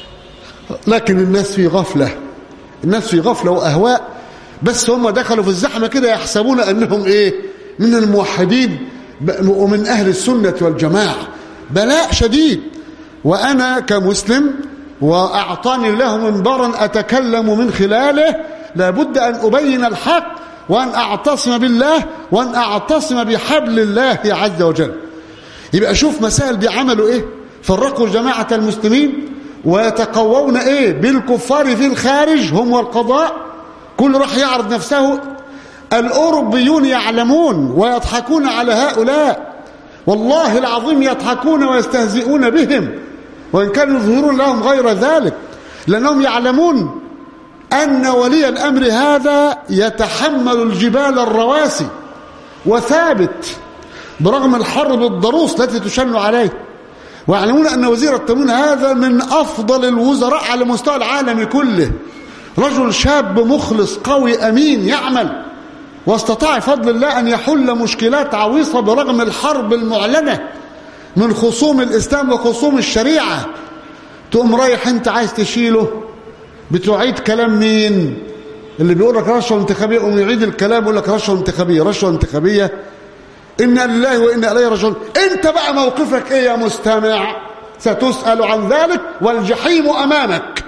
لكن الناس في غفلة الناس في غفلة وأهواء بس هم دخلوا في الزحمة كده يحسبون أنهم إيه من الموحدين ومن أهل السنة والجماعة بلاء شديد وأنا كمسلم وأعطاني الله منبرا أتكلم من خلاله لابد أن أبين الحق وأن أعتصم بالله وأن أعتصم بحبل الله عز وجل يبقى شوف مسائل دي عملوا إيه فرقوا جماعة المسلمين ويتقوون إيه بالكفار في الخارج هم والقضاء كل راح يعرض نفسه الأوروبيون يعلمون ويضحكون على هؤلاء والله العظيم يضحكون ويستهزئون بهم وإن كانوا يظهرون لهم غير ذلك لأنهم يعلمون أن ولي الأمر هذا يتحمل الجبال الرواسي وثابت برغم الحرب الضروس التي تشن عليه ويعلمون أن وزير التموين هذا من أفضل الوزراء على مستوى العالم كله رجل شاب مخلص قوي أمين يعمل واستطاع فضل الله أن يحل مشكلات عويصة برغم الحرب المعلنة من خصوم الإسلام وخصوم الشريعة تقوم رايح انت عايز تشيله بتعيد كلام مين اللي بيقول لك رشوه انتخابيه يقوم يعيد الكلام يقول لك رشوه انتخابيه رشوه انتخابيه انا لله وانا اليه راجعون انت بقى موقفك ايه يا مستمع ستسال عن ذلك والجحيم امامك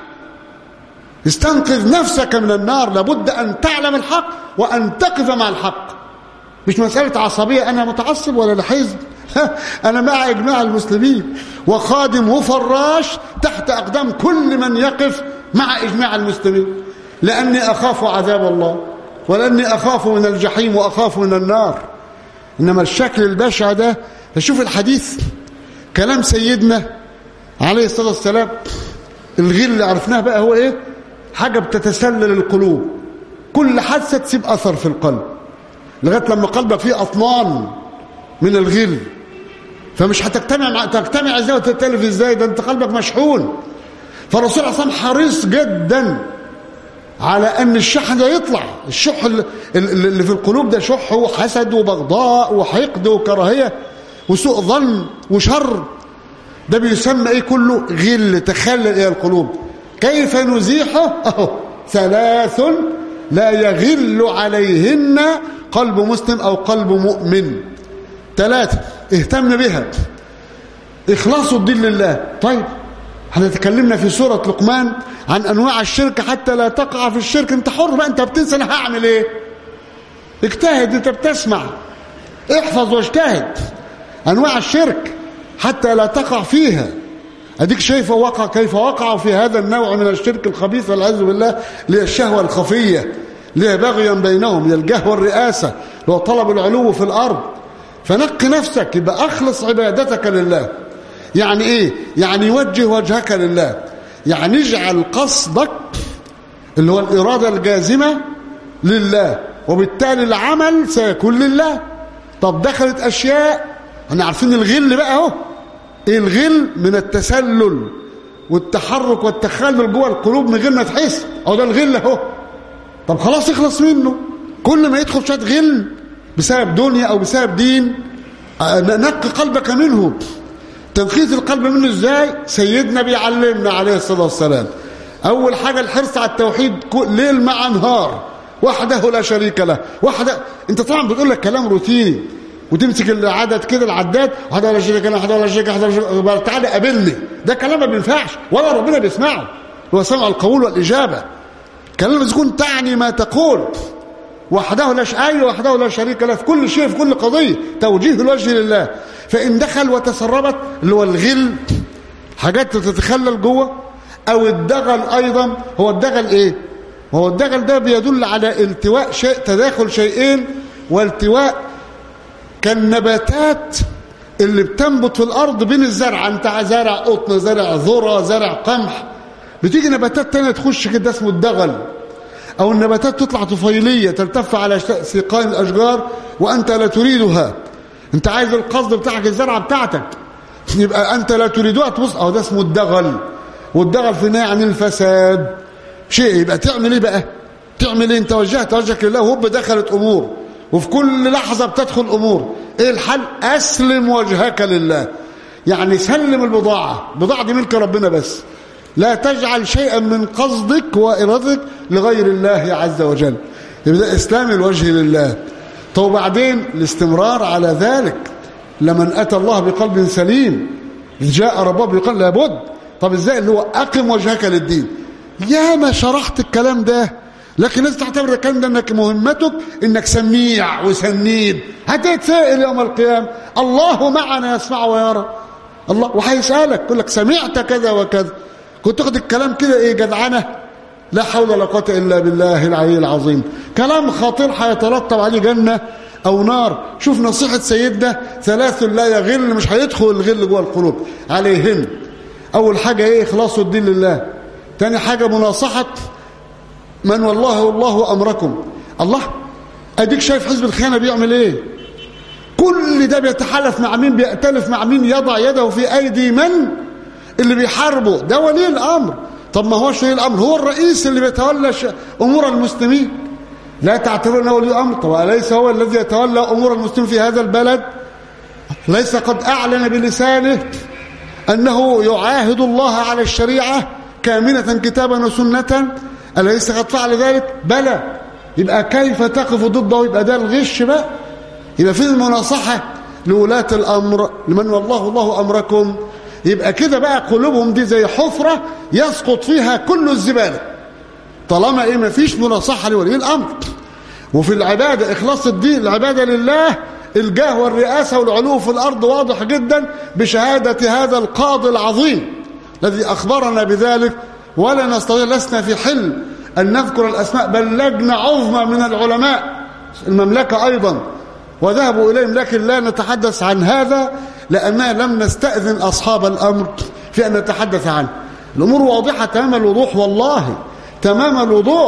استنقذ نفسك من النار لابد أن تعلم الحق وأن تقف مع الحق مش مسألة عصبية أنا متعصب ولا لحزب أنا مع إجماع المسلمين وخادم وفراش تحت أقدام كل من يقف مع إجماع المسلمين لأني أخاف عذاب الله ولأني أخاف من الجحيم وأخاف من النار إنما الشكل البشع ده شوف الحديث كلام سيدنا عليه الصلاة والسلام الغير اللي عرفناه بقى هو إيه حاجة بتتسلل القلوب كل حادثة تسيب أثر في القلب لغايه لما قلبك فيه اطنان من الغل فمش هتجتمع مع تجتمع ازاي وتتلف ازاي ده انت قلبك مشحون فالرسول عليه الصلاه والسلام حريص جدا على ان الشحن ده يطلع الشح اللي في القلوب ده شح وحسد وبغضاء وحقد وكراهيه وسوء ظن وشر ده بيسمى ايه كله غل تخلل الى القلوب كيف نزيحه اهو ثلاث لا يغل عليهن قلب مسلم او قلب مؤمن ثلاثه اهتم بها اخلاص الدين لله طيب احنا تكلمنا في سوره لقمان عن انواع الشرك حتى لا تقع في الشرك انت حر بقى انت بتنسى انا هعمل ايه اجتهد انت بتسمع احفظ واجتهد انواع الشرك حتى لا تقع فيها اديك شايف وقع كيف وقعوا في هذا النوع من الشرك الخبيث والعياذ بالله للشهوه الخفيه لها بغيا بينهم للجهوه الرئاسه لو طلب العلو في الارض فنق نفسك يبقى اخلص عبادتك لله يعني ايه يعني وجه وجهك لله يعني اجعل قصدك اللي هو الاراده الجازمه لله وبالتالي العمل سيكون لله طب دخلت اشياء احنا عارفين الغل بقى اهو ايه الغل من التسلل والتحرك والتخلل جوه القلوب من غير ما تحس اهو ده الغل اهو طب خلاص اخلص منه كل ما يدخل شويه غل بسبب دنيا او بسبب دين نقي قلبك منه تنقية القلب منه ازاي سيدنا بيعلمنا عليه الصلاة والسلام اول حاجة الحرص على التوحيد ليل مع نهار وحده لا شريك له وحده انت طبعا بتقول لك كلام روتيني وتمسك العدد كده العداد وحده لا شريك له وحده لا شريك له وحده لا شريك له تعالى قابلني ده كلام ما بينفعش ولا ربنا بيسمعه هو سمع القول والاجابه كلام لازم يكون تعني ما تقول وحده لا ايوه وحده لا شريك له في كل شيء في كل قضيه توجيه الوجه لله فان دخل وتسربت اللي هو الغل حاجات تتخلل جوه او الدغل ايضا هو الدغل ايه هو الدغل ده بيدل على التواء شيء تداخل شيئين والتواء كالنباتات اللي بتنبت في الارض بين الزرع انت زرع قطن زرع ذره زرع قمح بتيجي نباتات تانية تخش كده اسمه الدغل او النباتات تطلع طفيليه تلتف على سيقان الاشجار وانت لا تريدها انت عايز القصد بتاعك الزرعه بتاعتك يبقى انت لا تريدها تبص اهو ده اسمه الدغل والدغل في نهي عن الفساد شيء يبقى تعمل ايه بقى تعمل ايه انت وجهت وجهك لله وهوب دخلت امور وفي كل لحظه بتدخل امور ايه الحل اسلم وجهك لله يعني سلم البضاعه البضاعه دي ملك ربنا بس لا تجعل شيئا من قصدك وارادتك لغير الله عز وجل يبقى ده اسلام الوجه لله طب وبعدين الاستمرار على ذلك لمن اتى الله بقلب سليم جاء ربه بقلب لابد طب ازاي اللي هو اقم وجهك للدين يا ما شرحت الكلام ده لكن الناس تعتبر الكلام ده انك مهمتك انك سميع وسنيد هتتسائل يوم القيامه الله معنا يسمع ويرى الله وهيسالك يقول لك سمعت كذا وكذا كنت تاخد الكلام كده ايه جدعنه لا حول ولا قوه الا بالله العلي العظيم كلام خطير هيترتب عليه جنه او نار شوف نصيحه سيدنا ثلاث لا يغل مش هيدخل الغل جوه القلوب عليهن اول حاجه ايه اخلاص الدين لله تاني حاجه مناصحه من والله الله امركم الله اديك شايف حزب الخيانه بيعمل ايه كل ده بيتحالف مع مين بيأتلف مع مين يضع يده في ايدي من اللي بيحاربه ده ولي الامر طب ما هوش ولي الامر هو الرئيس اللي بيتولى امور المسلمين لا تعتبر انه ولي امر طب اليس هو الذي يتولى امور المسلمين في هذا البلد ليس قد اعلن بلسانه انه يعاهد الله على الشريعه كامنه كتابا وسنه اليس قد فعل ذلك بلى يبقى كيف تقف ضده يبقى ده الغش بقى يبقى في المناصحه لولاة الامر لمن والله الله امركم يبقى كده بقى قلوبهم دي زي حفرة يسقط فيها كل الزبالة طالما ايه ما فيش مناصحة لولي الامر وفي العبادة اخلاص الدين العبادة لله الجاه والرئاسة والعلو في الارض واضح جدا بشهادة هذا القاضي العظيم الذي اخبرنا بذلك ولا نستطيع لسنا في حل ان نذكر الاسماء بل لجنة عظمى من العلماء المملكة ايضا وذهبوا اليهم لكن لا نتحدث عن هذا لأننا لم نستأذن أصحاب الأمر في أن نتحدث عنه الأمور واضحة تمام الوضوح والله تمام الوضوح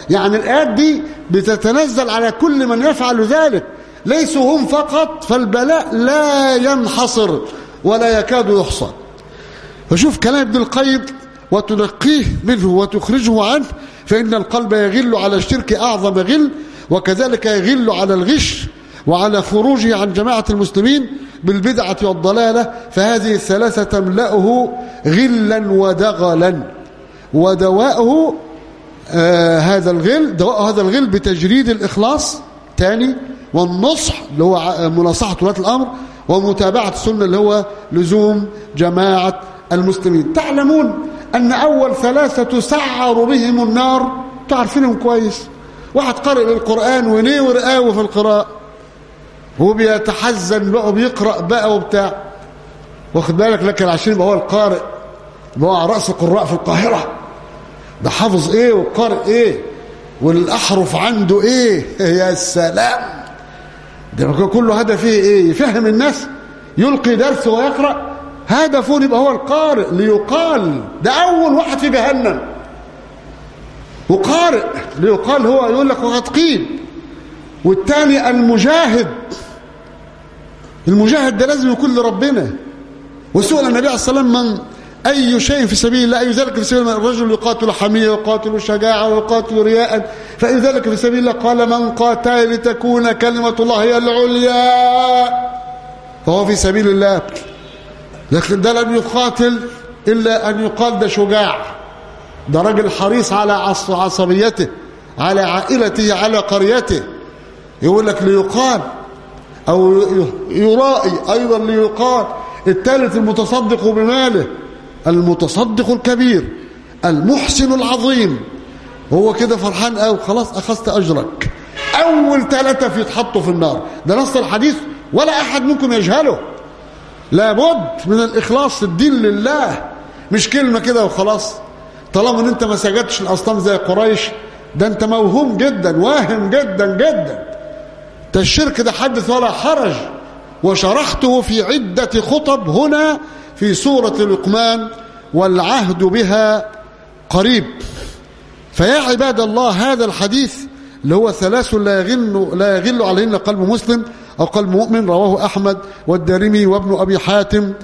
يعني الآيات دي بتتنزل على كل من يفعل ذلك ليسوا هم فقط فالبلاء لا ينحصر ولا يكاد يحصى فشوف كلام ابن القيم وتنقيه منه وتخرجه عنه فإن القلب يغل على الشرك أعظم غل وكذلك يغل على الغش وعلى خروجه عن جماعة المسلمين بالبدعة والضلالة فهذه الثلاثة تملأه غلا ودغلا ودواءه آه هذا الغل دواء هذا الغل بتجريد الإخلاص تاني والنصح اللي هو مناصحة ولاة الأمر ومتابعة السنة اللي هو لزوم جماعة المسلمين تعلمون أن أول ثلاثة تسعر بهم النار تعرفينهم كويس واحد قارئ للقرآن ونيور قوي في القراءة هو بيتحزن بقى وبيقرأ بقى وبتاع واخد بالك لكن عشان يبقى هو القارئ هو على رأس القراء في القاهرة ده حافظ ايه وقارئ ايه والأحرف عنده ايه يا سلام ده كله هدفه ايه يفهم الناس يلقي درس ويقرأ هدفه يبقى هو القارئ ليقال ده أول واحد في جهنم وقارئ ليقال هو يقول لك وقد قيل والثاني المجاهد المجاهد ده لازم يكون لربنا وسئل النبي عليه الصلاة والسلام من أي شيء في سبيل الله أي ذلك في سبيل الله الرجل يقاتل حمية ويقاتل شجاعة ويقاتل رياء فأي ذلك في سبيل الله قال من قاتل لتكون كلمة الله هي العليا فهو في سبيل الله لكن ده لم يقاتل إلا أن يقال ده شجاع ده راجل حريص على عصبيته على عائلته على قريته يقول لك ليقال أو يرائي أيضا ليقال الثالث المتصدق بماله المتصدق الكبير المحسن العظيم هو كده فرحان قوي خلاص أخذت أجرك أول ثلاثة في يتحطوا في النار ده نص الحديث ولا أحد منكم يجهله لابد من الإخلاص الدين لله مش كلمة كده وخلاص طالما ان انت ما سجدتش الاصنام زي قريش ده انت موهوم جدا واهم جدا جدا ده الشرك ده حدث ولا حرج وشرحته في عدة خطب هنا في سورة لقمان والعهد بها قريب فيا عباد الله هذا الحديث اللي هو ثلاث لا يغل, لا يغل عليهن قلب مسلم أو قلب مؤمن رواه أحمد والدارمي وابن أبي حاتم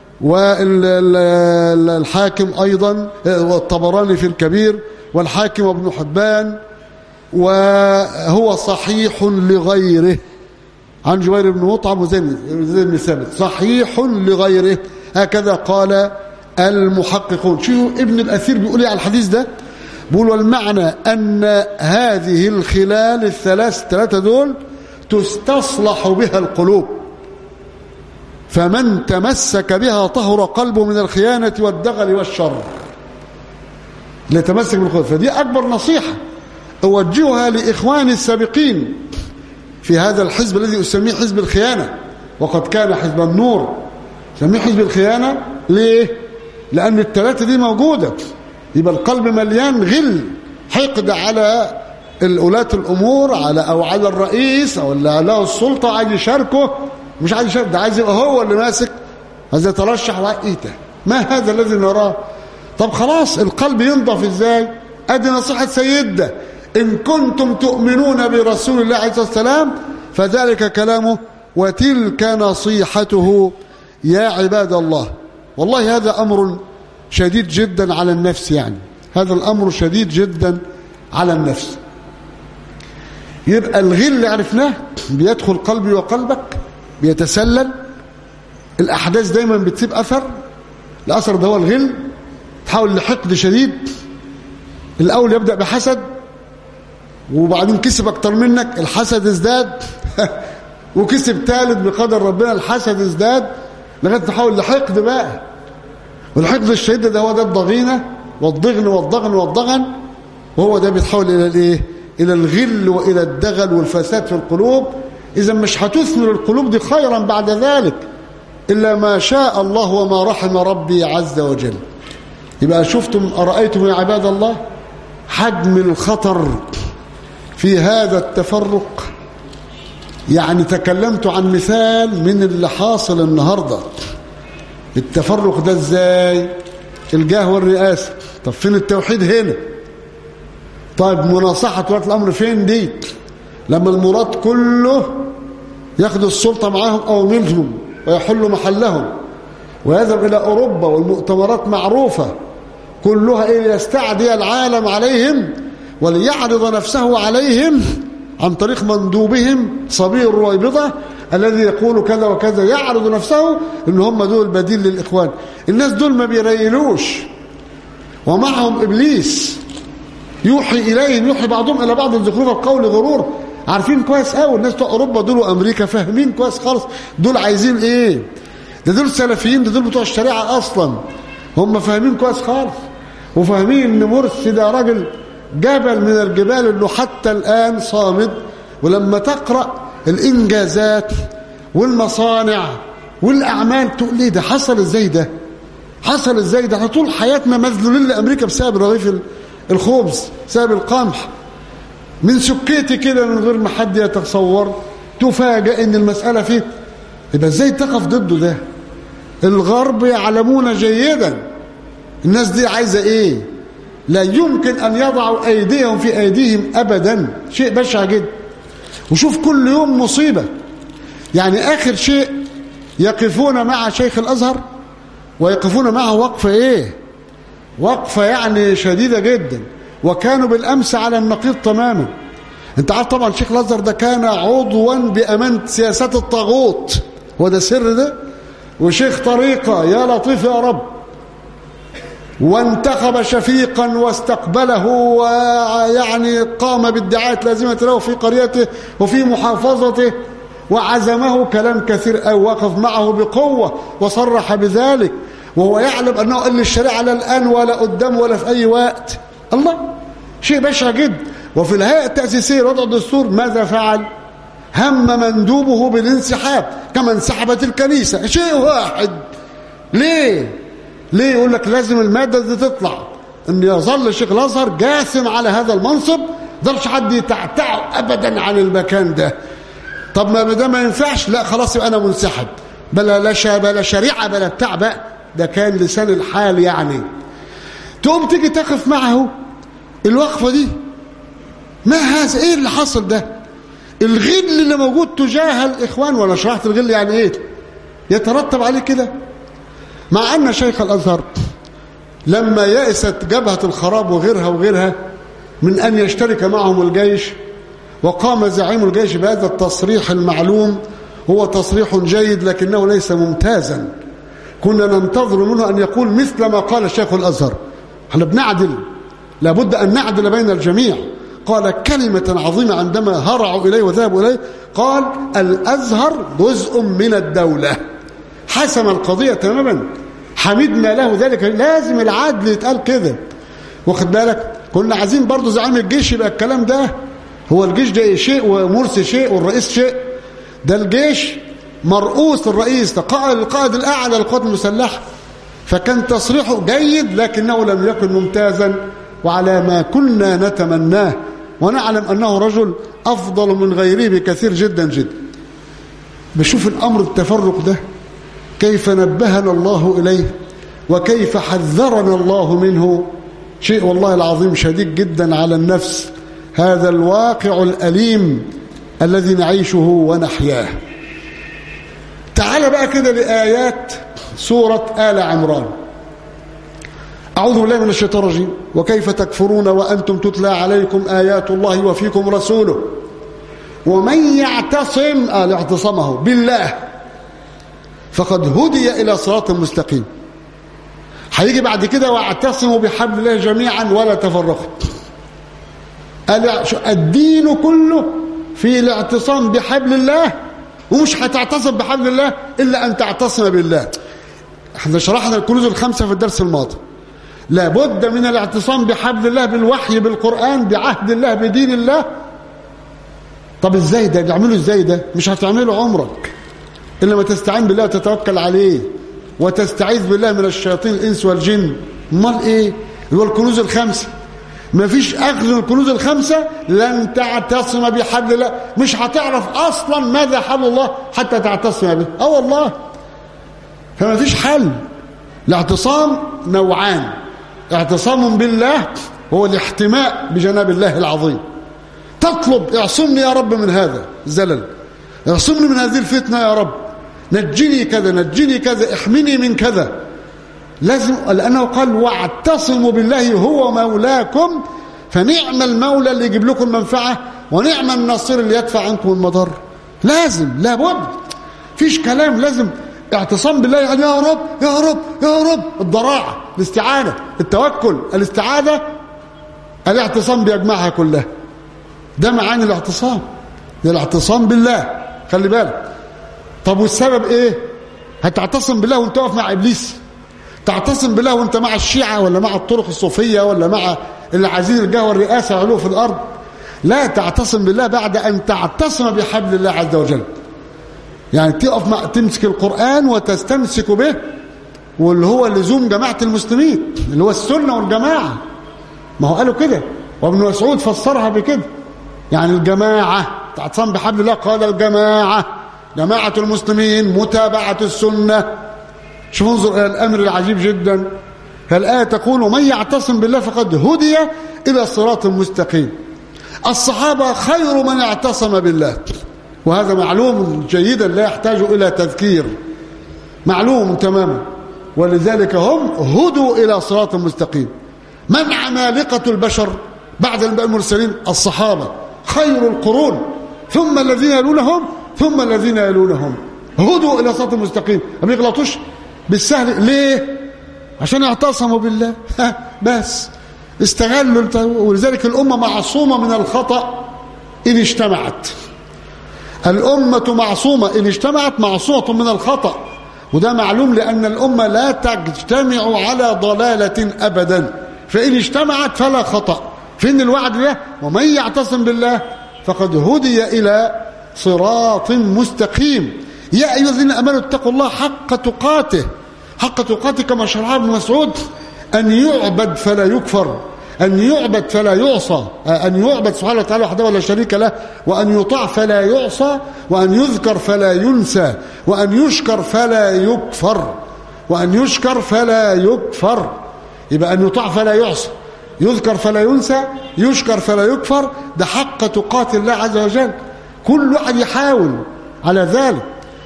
والحاكم أيضا والطبراني في الكبير والحاكم وابن حبان وهو صحيح لغيره عن جبير بن مطعم وزين بن ثابت صحيح لغيره هكذا قال المحققون شو ابن الأثير بيقول ايه على الحديث ده بيقول والمعنى أن هذه الخلال الثلاث الثلاثة دول تستصلح بها القلوب فمن تمسك بها طهر قلبه من الخيانة والدغل والشر اللي تمسك بالقلوب فدي أكبر نصيحة أوجهها لإخواني السابقين في هذا الحزب الذي أسميه حزب الخيانة وقد كان حزب النور سميه حزب الخيانة ليه؟ لأن الثلاثة دي موجودة يبقى القلب مليان غل حقد على ولاة الأمور على أو على الرئيس أو اللي له السلطة عايز يشاركه مش عايز يشارك ده عايز يبقى هو اللي ماسك عايز يترشح ايه ده ما هذا الذي نراه طب خلاص القلب ينضف ازاي ادي نصيحة سيدة ان كنتم تؤمنون برسول الله عليه الصلاة والسلام فذلك كلامه وتلك نصيحته يا عباد الله والله هذا أمر شديد جدا على النفس يعني هذا الأمر شديد جدا على النفس يبقى الغل اللي عرفناه بيدخل قلبي وقلبك بيتسلل الأحداث دايما بتسيب أثر الأثر ده هو الغل تحول لحقد شديد الأول يبدأ بحسد وبعدين كسب أكتر منك الحسد ازداد وكسب ثالث بقدر ربنا الحسد ازداد لغايه تحول لحقد بقى والحقد الشديد ده هو ده الضغينه والضغن والضغن والضغن وهو ده بيتحول الى الايه الى الغل والى الدغل والفساد في القلوب اذا مش هتثمر القلوب دي خيرا بعد ذلك الا ما شاء الله وما رحم ربي عز وجل يبقى شفتم ارايتم يا عباد الله حجم الخطر في هذا التفرق يعني تكلمت عن مثال من اللي حاصل النهاردة التفرق ده ازاي الجاه والرئاسة طب فين التوحيد هنا طيب مناصحة ولاة الأمر فين دي لما المراد كله ياخد السلطة معاهم أو منهم ويحل محلهم ويذهب إلى أوروبا والمؤتمرات معروفة كلها إيه يستعدي العالم عليهم وليعرض نفسه عليهم عن طريق مندوبهم صبي الرويبضة الذي يقول كذا وكذا يعرض نفسه ان هم دول بديل للإخوان الناس دول ما بيريلوش ومعهم إبليس يوحي إليهم يوحي بعضهم إلى بعض الزخرف القول غرور عارفين كويس قوي الناس بتوع أوروبا دول وأمريكا فاهمين كويس خالص دول عايزين إيه ده دول سلفيين ده دول بتوع الشريعة أصلا هم فاهمين كويس خالص وفاهمين ان مرسي ده راجل جبل من الجبال انه حتى الآن صامد ولما تقرأ الإنجازات والمصانع والأعمال تقول ليه ده حصل ازاي ده حصل ازاي ده احنا طول حياتنا مذلولين لأمريكا بسبب رغيف الخبز بسبب القمح من سكيتي كده من غير ما حد يتصور تفاجئ ان المسألة فيه يبقى ازاي تقف ضده ده الغرب يعلمون جيدا الناس دي عايزة ايه لا يمكن ان يضعوا ايديهم في ايديهم ابدا شيء بشع جدا وشوف كل يوم مصيبة يعني اخر شيء يقفون مع شيخ الازهر ويقفون معه وقفة ايه وقفة يعني شديدة جدا وكانوا بالامس على النقيض تماما انت عارف طبعا شيخ الازهر ده كان عضوا بامانه سياسات الطاغوت وده سر ده وشيخ طريقه يا لطيف يا رب وانتخب شفيقا واستقبله ويعني قام بالدعايه لازمه له في قريته وفي محافظته وعزمه كلام كثير أو وقف معه بقوة وصرح بذلك وهو يعلم أنه قال للشريعة لا الآن ولا قدام ولا في أي وقت الله شيء بشع جدا وفي الهيئة التأسيسية لوضع الدستور ماذا فعل هم مندوبه بالانسحاب كما انسحبت الكنيسة شيء واحد ليه ليه يقول لك لازم المادة دي تطلع ان يظل الشيخ الازهر جاثم على هذا المنصب ضلش حد يتعتعه ابدا عن المكان ده طب ما ده ما ينفعش لا خلاص يبقى انا منسحب بلا لا بلا شريعه بلا بتاع بقى ده كان لسان الحال يعني تقوم تيجي تقف معه الوقفه دي ما هذا ايه اللي حصل ده الغل اللي موجود تجاه الاخوان وانا شرحت الغل يعني ايه يترتب عليه كده مع ان شيخ الازهر لما يأست جبهة الخراب وغيرها وغيرها من أن يشترك معهم الجيش وقام زعيم الجيش بهذا التصريح المعلوم هو تصريح جيد لكنه ليس ممتازا كنا ننتظر منه أن يقول مثل ما قال شيخ الأزهر احنا بنعدل لابد أن نعدل بين الجميع قال كلمة عظيمة عندما هرعوا إليه وذهبوا إليه قال الأزهر جزء من الدولة حسم القضية تماما حمدنا له ذلك لازم العدل يتقال كده واخد بالك كنا عايزين برضه زعيم الجيش يبقى الكلام ده هو الجيش ده شيء ومرسي شيء والرئيس شيء ده الجيش مرؤوس الرئيس ده قائد القائد الاعلى للقوات المسلحه فكان تصريحه جيد لكنه لم يكن ممتازا وعلى ما كنا نتمناه ونعلم انه رجل افضل من غيره بكثير جدا جدا بشوف الامر التفرق ده كيف نبهنا الله إليه وكيف حذرنا الله منه شيء والله العظيم شديد جدا على النفس هذا الواقع الأليم الذي نعيشه ونحياه تعال بقى كده لآيات سورة آل عمران أعوذ بالله من الشيطان الرجيم وكيف تكفرون وأنتم تتلى عليكم آيات الله وفيكم رسوله ومن يعتصم آل اعتصمه بالله فقد هدي إلى صراط مستقيم هيجي بعد كده واعتصموا بحبل الله جميعا ولا تفرقوا الدين كله في الاعتصام بحبل الله ومش هتعتصم بحبل الله إلا أن تعتصم بالله احنا شرحنا الكنوز الخمسة في الدرس الماضي لابد من الاعتصام بحبل الله بالوحي بالقرآن بعهد الله بدين الله طب ازاي ده بيعملوا ازاي ده مش هتعمله عمرك إلا ما تستعين بالله وتتوكل عليه وتستعيذ بالله من الشياطين الإنس والجن امال إيه هو الكنوز الخمسة ما فيش أخذ من الكنوز الخمسة لن تعتصم بحبل الله مش هتعرف أصلا ماذا حبل الله حتى تعتصم به أه والله فما فيش حل الاعتصام نوعان اعتصام بالله هو الاحتماء بجناب الله العظيم تطلب اعصمني يا رب من هذا الزلل اعصمني من هذه الفتنة يا رب نجني كذا نجني كذا احمني من كذا لازم لأنه قال واعتصموا بالله هو مولاكم فنعم المولى اللي يجيب لكم المنفعة ونعم النصير اللي يدفع عنكم المضر لازم لابد فيش كلام لازم اعتصام بالله يعني يا رب يا رب يا رب الضراعة الاستعانة التوكل الاستعاذة الاعتصام بيجمعها كلها ده معاني الاعتصام الاعتصام بالله خلي بالك طب والسبب ايه هتعتصم بالله وانت واقف مع ابليس تعتصم بالله وانت مع الشيعة ولا مع الطرق الصوفية ولا مع اللي عايزين الجاه والرئاسة علوه في الارض لا تعتصم بالله بعد ان تعتصم بحبل الله عز وجل يعني تقف مع تمسك القرآن وتستمسك به واللي هو لزوم جماعة المسلمين اللي هو السنة والجماعة ما هو قالوا كده وابن مسعود فسرها بكده يعني الجماعة تعتصم بحبل الله قال الجماعة جماعة المسلمين متابعة السنة شوف انظر الأمر العجيب جدا فالآية تقول من يعتصم بالله فقد هدي إلى صراط مستقيم الصحابة خير من اعتصم بالله وهذا معلوم جيدا لا يحتاج إلى تذكير معلوم تماما ولذلك هم هدوا إلى صراط مستقيم من عمالقة البشر بعد المرسلين الصحابة خير القرون ثم الذين يلونهم ثم الذين يلونهم هدوا إلى صراط مستقيم ما يغلطوش بالسهل ليه عشان اعتصموا بالله بس استغلوا ولذلك الأمة معصومة من الخطأ إن اجتمعت الأمة معصومة إن اجتمعت معصومة من الخطأ وده معلوم لأن الأمة لا تجتمع على ضلالة أبدا فإن اجتمعت فلا خطأ فإن الوعد له ومن يعتصم بالله فقد هدي إلى صراط مستقيم يا أيها الذين أمنوا اتقوا الله حق تقاته حق تقاته كما شرعه ابن مسعود أن يعبد فلا يكفر أن يعبد فلا يعصى أن يعبد سبحانه وتعالى وحده ولا شريك له وأن يطاع فلا يعصى وأن يذكر فلا ينسى وأن يشكر فلا يكفر وأن يشكر فلا يكفر يبقى أن يطاع فلا يعصى يذكر فلا ينسى يشكر فلا يكفر ده حق تقات الله عز وجل كل واحد يحاول على ذلك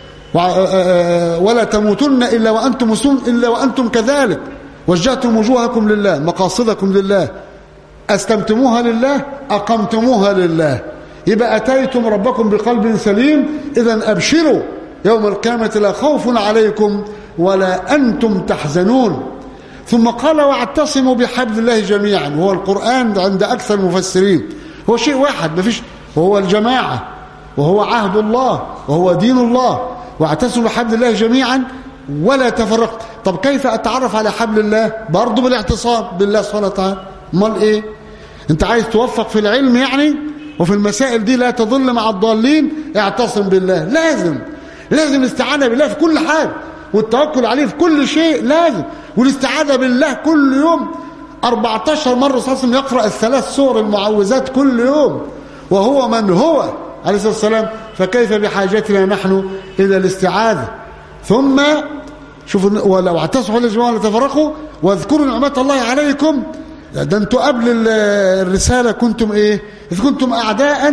ولا تموتن إلا وأنتم مسلمون إلا وأنتم كذلك وجهتم وجوهكم لله مقاصدكم لله أستمتموها لله أقمتموها لله يبقى أتيتم ربكم بقلب سليم إذا أبشروا يوم القيامة لا خوف عليكم ولا أنتم تحزنون ثم قال واعتصموا بحبل الله جميعا وهو القرآن عند أكثر المفسرين هو شيء واحد ما فيش وهو الجماعة وهو عهد الله وهو دين الله واعتصموا بحبل الله جميعا ولا تفرقت طب كيف أتعرف على حبل الله برضه بالاعتصام بالله سبحانه وتعالى امال ايه انت عايز توفق في العلم يعني وفي المسائل دي لا تضل مع الضالين اعتصم بالله لازم لازم الاستعانه بالله في كل حاجه والتوكل عليه في كل شيء لازم والاستعاذه بالله كل يوم 14 مره صلى الله عليه وسلم يقرا الثلاث سور المعوذات كل يوم وهو من هو عليه الصلاه والسلام فكيف بحاجتنا نحن الى الاستعاذه ثم شوفوا ولو اعتصموا على الجماعه تفرقوا واذكروا نعمه الله عليكم ده انتوا قبل الرسالة كنتم ايه إذ كنتم أعداء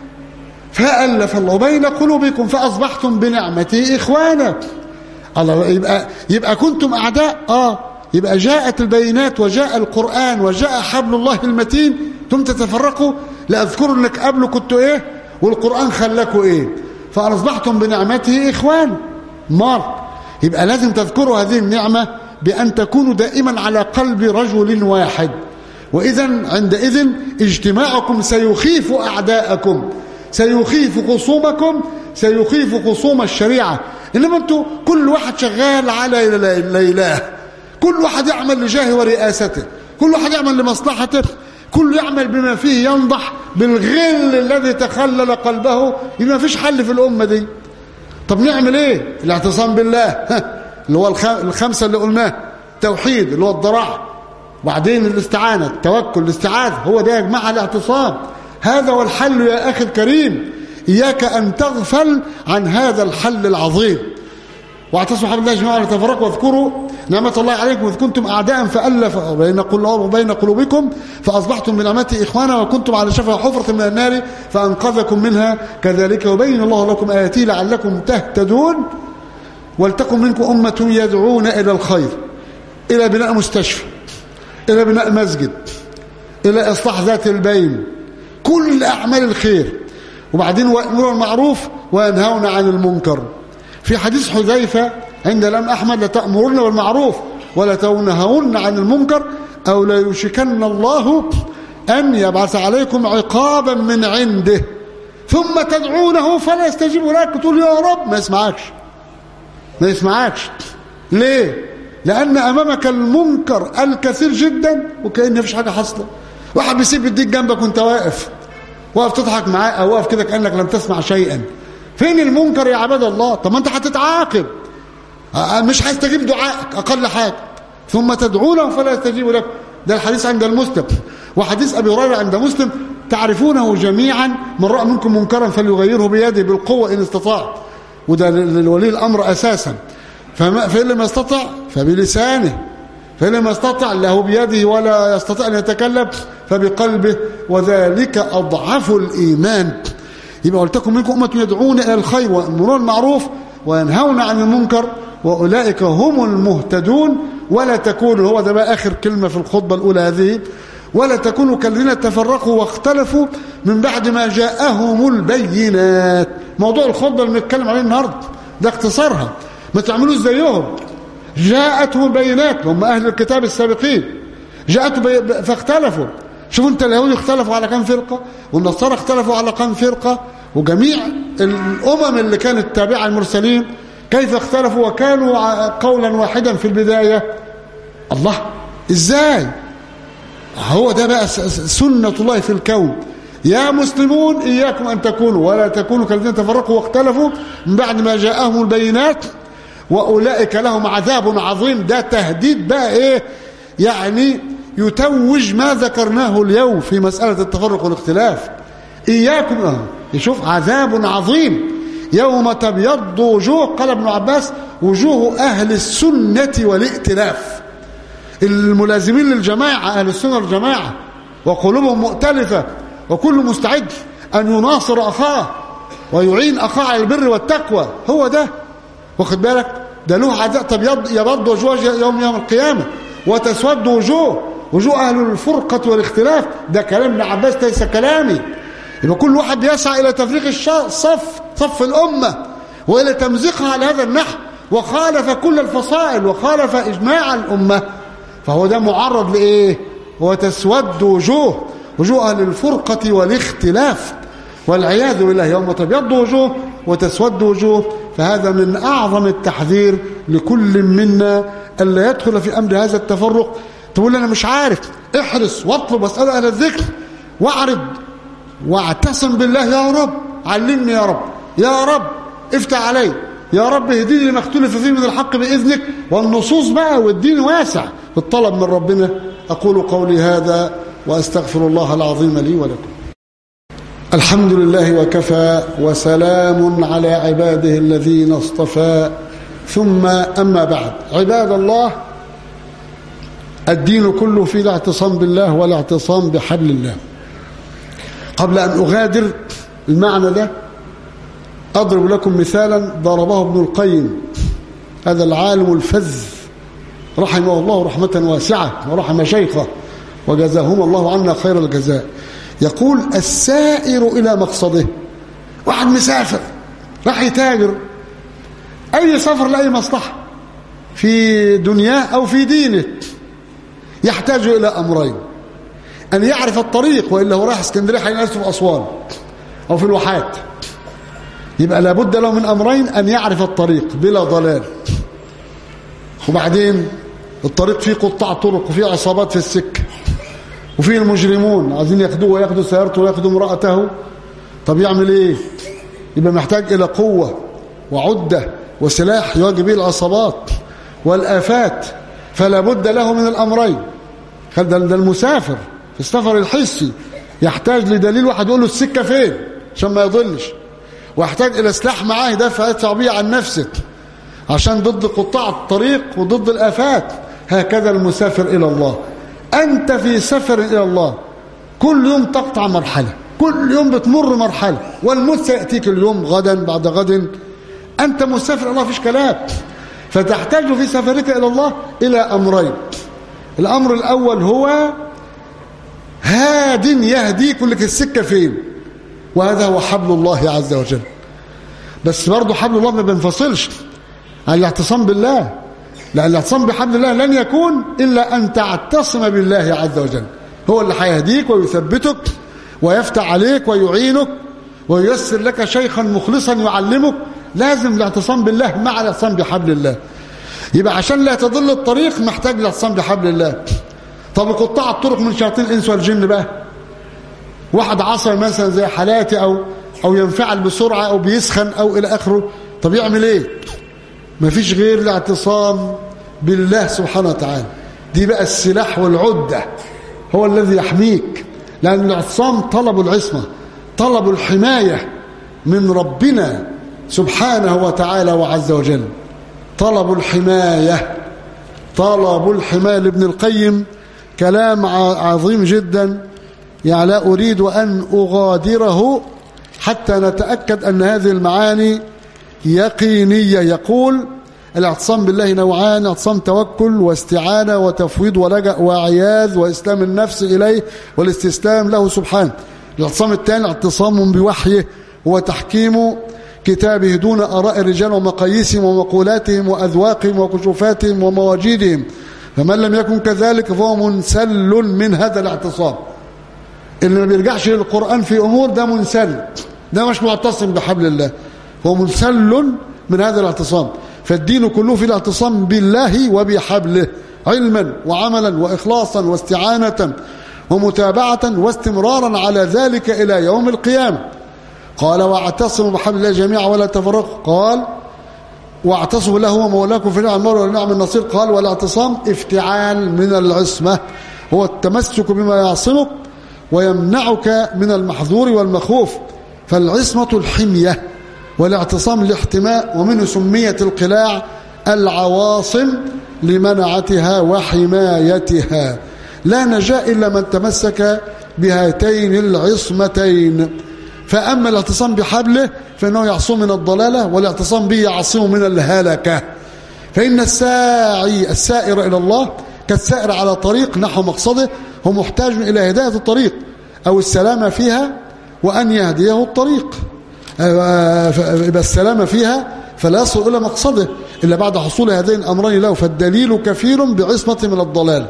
فألف الله بين قلوبكم فأصبحتم بنعمته إخوانا الله يبقى, يبقى كنتم أعداء آه يبقى جاءت البينات وجاء القرآن وجاء حبل الله المتين ثم تتفرقوا لأذكروا أنك قبل كنتوا إيه والقرآن خلاكوا إيه فأصبحتم بنعمته إخوان مار يبقى لازم تذكروا هذه النعمة بأن تكونوا دائما على قلب رجل واحد وإذا عندئذ اجتماعكم سيخيف أعداءكم سيخيف خصومكم سيخيف خصوم الشريعة إنما أنتم كل واحد شغال على لا إله كل واحد يعمل لجاه ورئاسته كل واحد يعمل لمصلحته كل يعمل بما فيه ينضح بالغل الذي تخلل قلبه ما فيش حل في الأمة دي طب نعمل ايه الاعتصام بالله اللي هو الخمسة اللي قلناه توحيد اللي هو الضراعة وبعدين الاستعانة التوكل الاستعاذة هو ده يا جماعة الاعتصام هذا هو الحل يا أخي الكريم إياك أن تغفل عن هذا الحل العظيم واعتصموا حبل الله جميعا ولا تفرقوا واذكروا نعمة الله عليكم إذ كنتم أعداء فألف بين بين قلوبكم فأصبحتم بنعمته إخوانا وكنتم على شفا حفرة من النار فأنقذكم منها كذلك يبين الله لكم آياته لعلكم تهتدون ولتكن منكم أمة يدعون إلى الخير إلى بناء مستشفى إلى بناء مسجد إلى إصلاح ذات البين كل أعمال الخير وبعدين ويأمرون المعروف وينهون عن المنكر في حديث حذيفة عند الأم أحمد لتأمرن بالمعروف ولا تنهون عن المنكر أو لا يشكن الله أن يبعث عليكم عقابا من عنده ثم تدعونه فلا يستجيب لك تقول يا رب ما يسمعكش ما يسمعكش ليه لأن أمامك المنكر الكثير جدا وكأن مفيش حاجة حاصله واحد بيسيب يديك جنبك وانت واقف واقف تضحك معاه او واقف كده كأنك لم تسمع شيئا فين المنكر يا عباد الله طب ما انت هتتعاقب مش هيستجيب دعائك اقل حاجه ثم تدعونه فلا يستجيب لك ده الحديث عند المسلم وحديث ابي هريره عند مسلم تعرفونه جميعا من راى منكم منكرا فليغيره بيده بالقوه ان استطاع وده لولي الامر اساسا فإن لم يستطع فبلسانه فإن لم يستطع له بيده ولا يستطيع أن يتكلم فبقلبه وذلك أضعف الإيمان يبقى ولتكن منكم أمة يدعون إلى الخير ويأمرون المعروف وينهون عن المنكر وأولئك هم المهتدون ولا تكونوا هو ده بقى آخر كلمة في الخطبة الأولى هذه ولا تكونوا كالذين تفرقوا واختلفوا من بعد ما جاءهم البينات موضوع الخطبة اللي بنتكلم عليه النهارده ده اختصارها ما تعملوش زيهم جاءتهم البينات هم أهل الكتاب السابقين جاءتهم بي... فاختلفوا شوفوا انت اليهود اختلفوا على كم فرقة والنصارى اختلفوا على كم فرقة وجميع الأمم اللي كانت تابعة المرسلين كيف اختلفوا وكانوا قولا واحدا في البداية الله ازاي هو ده بقى سنة الله في الكون يا مسلمون إياكم أن تكونوا ولا تكونوا كالذين تفرقوا واختلفوا من بعد ما جاءهم البينات وأولئك لهم عذاب عظيم ده تهديد بقى إيه يعني يتوج ما ذكرناه اليوم في مسألة التفرق والاختلاف إياكم أهو يشوف عذاب عظيم يوم تبيض وجوه قال ابن عباس وجوه أهل السنة والائتلاف الملازمين للجماعة أهل السنة والجماعة وقلوبهم مؤتلفة وكل مستعد أن يناصر أخاه ويعين أخاه على البر والتقوى هو ده واخد بالك ده له عذاب طب يبض وجوه يوم يوم القيامة وتسود وجوه وجوه أهل الفرقة والاختلاف ده كلام ابن عباس ليس كلامي يبقى كل واحد يسعى إلى تفريق الصف صف الأمة وإلى تمزيقها على هذا النحو وخالف كل الفصائل وخالف إجماع الأمة فهو ده معرض لإيه وتسود وجوه وجوه أهل الفرقة والاختلاف والعياذ بالله يوم تبيض وجوه وتسود وجوه فهذا من أعظم التحذير لكل منا ألا يدخل في أمر هذا التفرق تقول أنا مش عارف احرص واطلب واسأل أهل الذكر واعرض واعتصم بالله يا رب علمني يا رب يا رب افتح علي يا رب اهديني لما اختلف فيه من الحق بإذنك والنصوص بقى والدين واسع في الطلب من ربنا أقول قولي هذا وأستغفر الله العظيم لي ولكم الحمد لله وكفى وسلام على عباده الذين اصطفى ثم أما بعد عباد الله الدين كله في الاعتصام بالله والاعتصام بحبل الله قبل أن أغادر المعنى ده أضرب لكم مثالا ضربه ابن القيم هذا العالم الفذ رحمه الله رحمة واسعة ورحم شيخه وجزاهم الله عنا خير الجزاء يقول السائر إلى مقصده واحد مسافر راح يتاجر أي سفر لأي مصلحة في دنياه أو في دينه يحتاج إلى أمرين أن يعرف الطريق وإلا هو راح اسكندرية حينأسه في أسوان أو في الواحات يبقى لابد له من أمرين أن يعرف الطريق بلا ضلال وبعدين الطريق فيه قطاع طرق وفيه عصابات في السكة وفيه المجرمون عايزين ياخدوه وياخدوا سيارته وياخدوا امرأته طب يعمل ايه يبقى محتاج الى قوة وعدة وسلاح يواجه به العصابات والآفات فلا بد له من الأمرين ده ده المسافر في السفر الحسي يحتاج لدليل واحد يقول له السكة فين عشان ما يضلش ويحتاج إلى سلاح معاه يدافع يدفع بيه عن نفسه عشان ضد قطاع الطريق وضد الآفات هكذا المسافر إلى الله أنت في سفر إلى الله كل يوم تقطع مرحلة كل يوم بتمر مرحلة والموت سيأتيك اليوم غدا بعد غد أنت مسافر إلى الله فيش كلام فتحتاج في سفرك إلى الله إلى أمرين الأمر الأول هو هاد يهديك لك السكة فين وهذا هو حبل الله عز وجل بس برضه حبل الله ما بينفصلش عن الاعتصام بالله لأن الاعتصام بحبل الله لن يكون إلا أن تعتصم بالله عز وجل هو اللي هيهديك ويثبتك ويفتح عليك ويعينك وييسر لك شيخا مخلصا يعلمك لازم الاعتصام بالله مع الاعتصام بحبل الله يبقى عشان لا تضل الطريق محتاج الاعتصام بحبل الله طب قطاع الطرق من شياطين الانس والجن بقى واحد عصر مثلا زي حالاتي او او ينفعل بسرعه او بيسخن او الى اخره طب يعمل ايه مفيش غير الاعتصام بالله سبحانه وتعالى دي بقى السلاح والعده هو الذي يحميك لان الاعتصام طلب العصمه طلب الحمايه من ربنا سبحانه وتعالى وعز وجل طلب الحمايه طلب الحمايه لابن القيم كلام عظيم جدا يعني لا أريد أن أغادره حتى نتأكد أن هذه المعاني يقينية يقول الاعتصام بالله نوعان اعتصام توكل واستعانة وتفويض ولجأ وعياذ وإسلام النفس إليه والاستسلام له سبحانه الاعتصام الثاني اعتصام بوحيه وتحكيم كتابه دون آراء الرجال ومقاييسهم ومقولاتهم وأذواقهم وكشوفاتهم ومواجيدهم فمن لم يكن كذلك فهو منسل من هذا الاعتصام اللي ما بيرجعش للقرآن في أمور ده منسل ده مش معتصم بحبل الله هو منسل من هذا الاعتصام فالدين كله في الاعتصام بالله وبحبله علما وعملا وإخلاصا واستعانة ومتابعة واستمرارا على ذلك إلى يوم القيامة قال واعتصموا بحبل الله جميعا ولا تفرقوا قال واعتصموا بالله هو مولاكم في نعم المولى ونعم النصير قال والاعتصام افتعال من العصمة هو التمسك بما يعصمك ويمنعك من المحظور والمخوف فالعصمة الحمية والاعتصام الاحتماء ومنه سميت القلاع العواصم لمنعتها وحمايتها لا نجاء إلا من تمسك بهاتين العصمتين فأما الاعتصام بحبله فإنه يعصم من الضلالة والاعتصام به يعصم من الهلكة فإن الساعي السائر إلى الله كالسائر على طريق نحو مقصده هو محتاج إلى هداية الطريق أو السلامة فيها وأن يهديه الطريق يبقى السلامة فيها فلا يصل إلى مقصده إلا بعد حصول هذين الأمرين له فالدليل كثير بعصمة من الضلال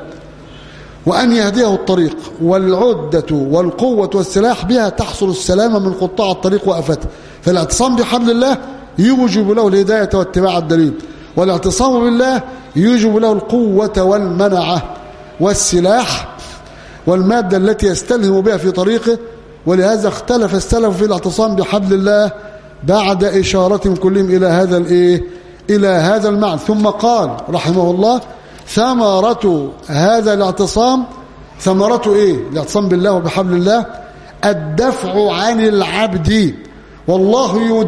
وأن يهديه الطريق والعدة والقوة والسلاح بها تحصل السلامة من قطاع الطريق وأفته فالاعتصام بحبل الله يوجب له الهداية واتباع الدليل والاعتصام بالله يوجب له القوة والمنعة والسلاح والمادة التي يستلهم بها في طريقه ولهذا اختلف السلف في الاعتصام بحبل الله بعد إشارة كلهم إلى هذا الإيه إلى هذا المعنى ثم قال رحمه الله ثمرة هذا الاعتصام ثمرته إيه الاعتصام بالله وبحبل الله الدفع عن العبد والله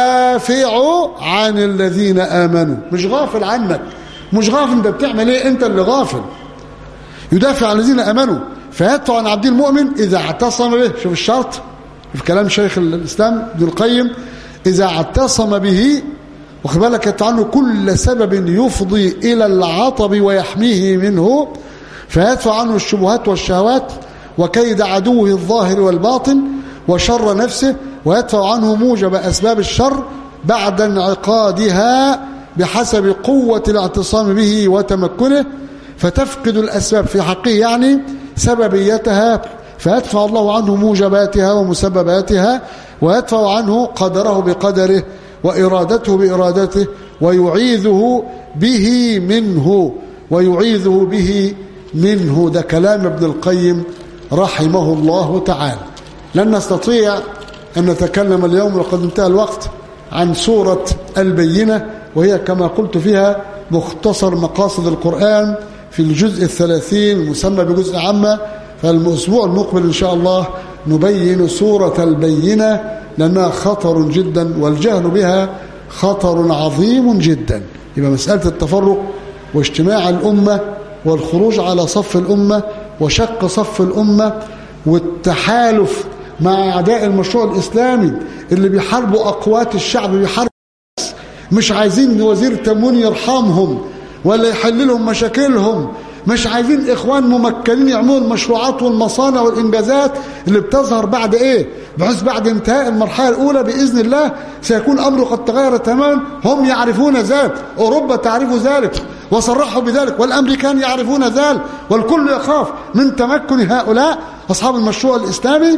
يدافع عن الذين آمنوا مش غافل عنك مش غافل انت بتعمل ايه انت اللي غافل يدافع عن الذين امنوا فيدفع عن عبد المؤمن اذا اعتصم به شوف الشرط في كلام شيخ الاسلام ابن القيم اذا اعتصم به واخد بالك يدفع عنه كل سبب يفضي الى العطب ويحميه منه فيدفع عنه الشبهات والشهوات وكيد عدوه الظاهر والباطن وشر نفسه ويدفع عنه موجب اسباب الشر بعد انعقادها بحسب قوة الاعتصام به وتمكنه فتفقد الأسباب في حقه يعني سببيتها فيدفع الله عنه موجباتها ومسبباتها ويدفع عنه قدره بقدره وإرادته بإرادته ويعيذه به منه ويعيذه به منه ده كلام ابن القيم رحمه الله تعالى لن نستطيع أن نتكلم اليوم وقد انتهى الوقت عن سورة البينة وهي كما قلت فيها مختصر مقاصد القرآن في الجزء الثلاثين المسمى بجزء عامة فالأسبوع المقبل إن شاء الله نبين سورة البينة لأنها خطر جدا والجهل بها خطر عظيم جدا يبقى مسألة التفرق واجتماع الأمة والخروج على صف الأمة وشق صف الأمة والتحالف مع أعداء المشروع الإسلامي اللي بيحاربوا أقوات الشعب بيحاربوا مش عايزين وزير تموين يرحمهم ولا يحل لهم مشاكلهم مش عايزين إخوان ممكنين يعملوا المشروعات والمصانع والإنجازات اللي بتظهر بعد إيه بحيث بعد انتهاء المرحلة الأولى بإذن الله سيكون أمره قد تغير تماما هم يعرفون ذلك أوروبا تعرف ذلك وصرحوا بذلك والأمريكان يعرفون ذلك والكل يخاف من تمكن هؤلاء أصحاب المشروع الإسلامي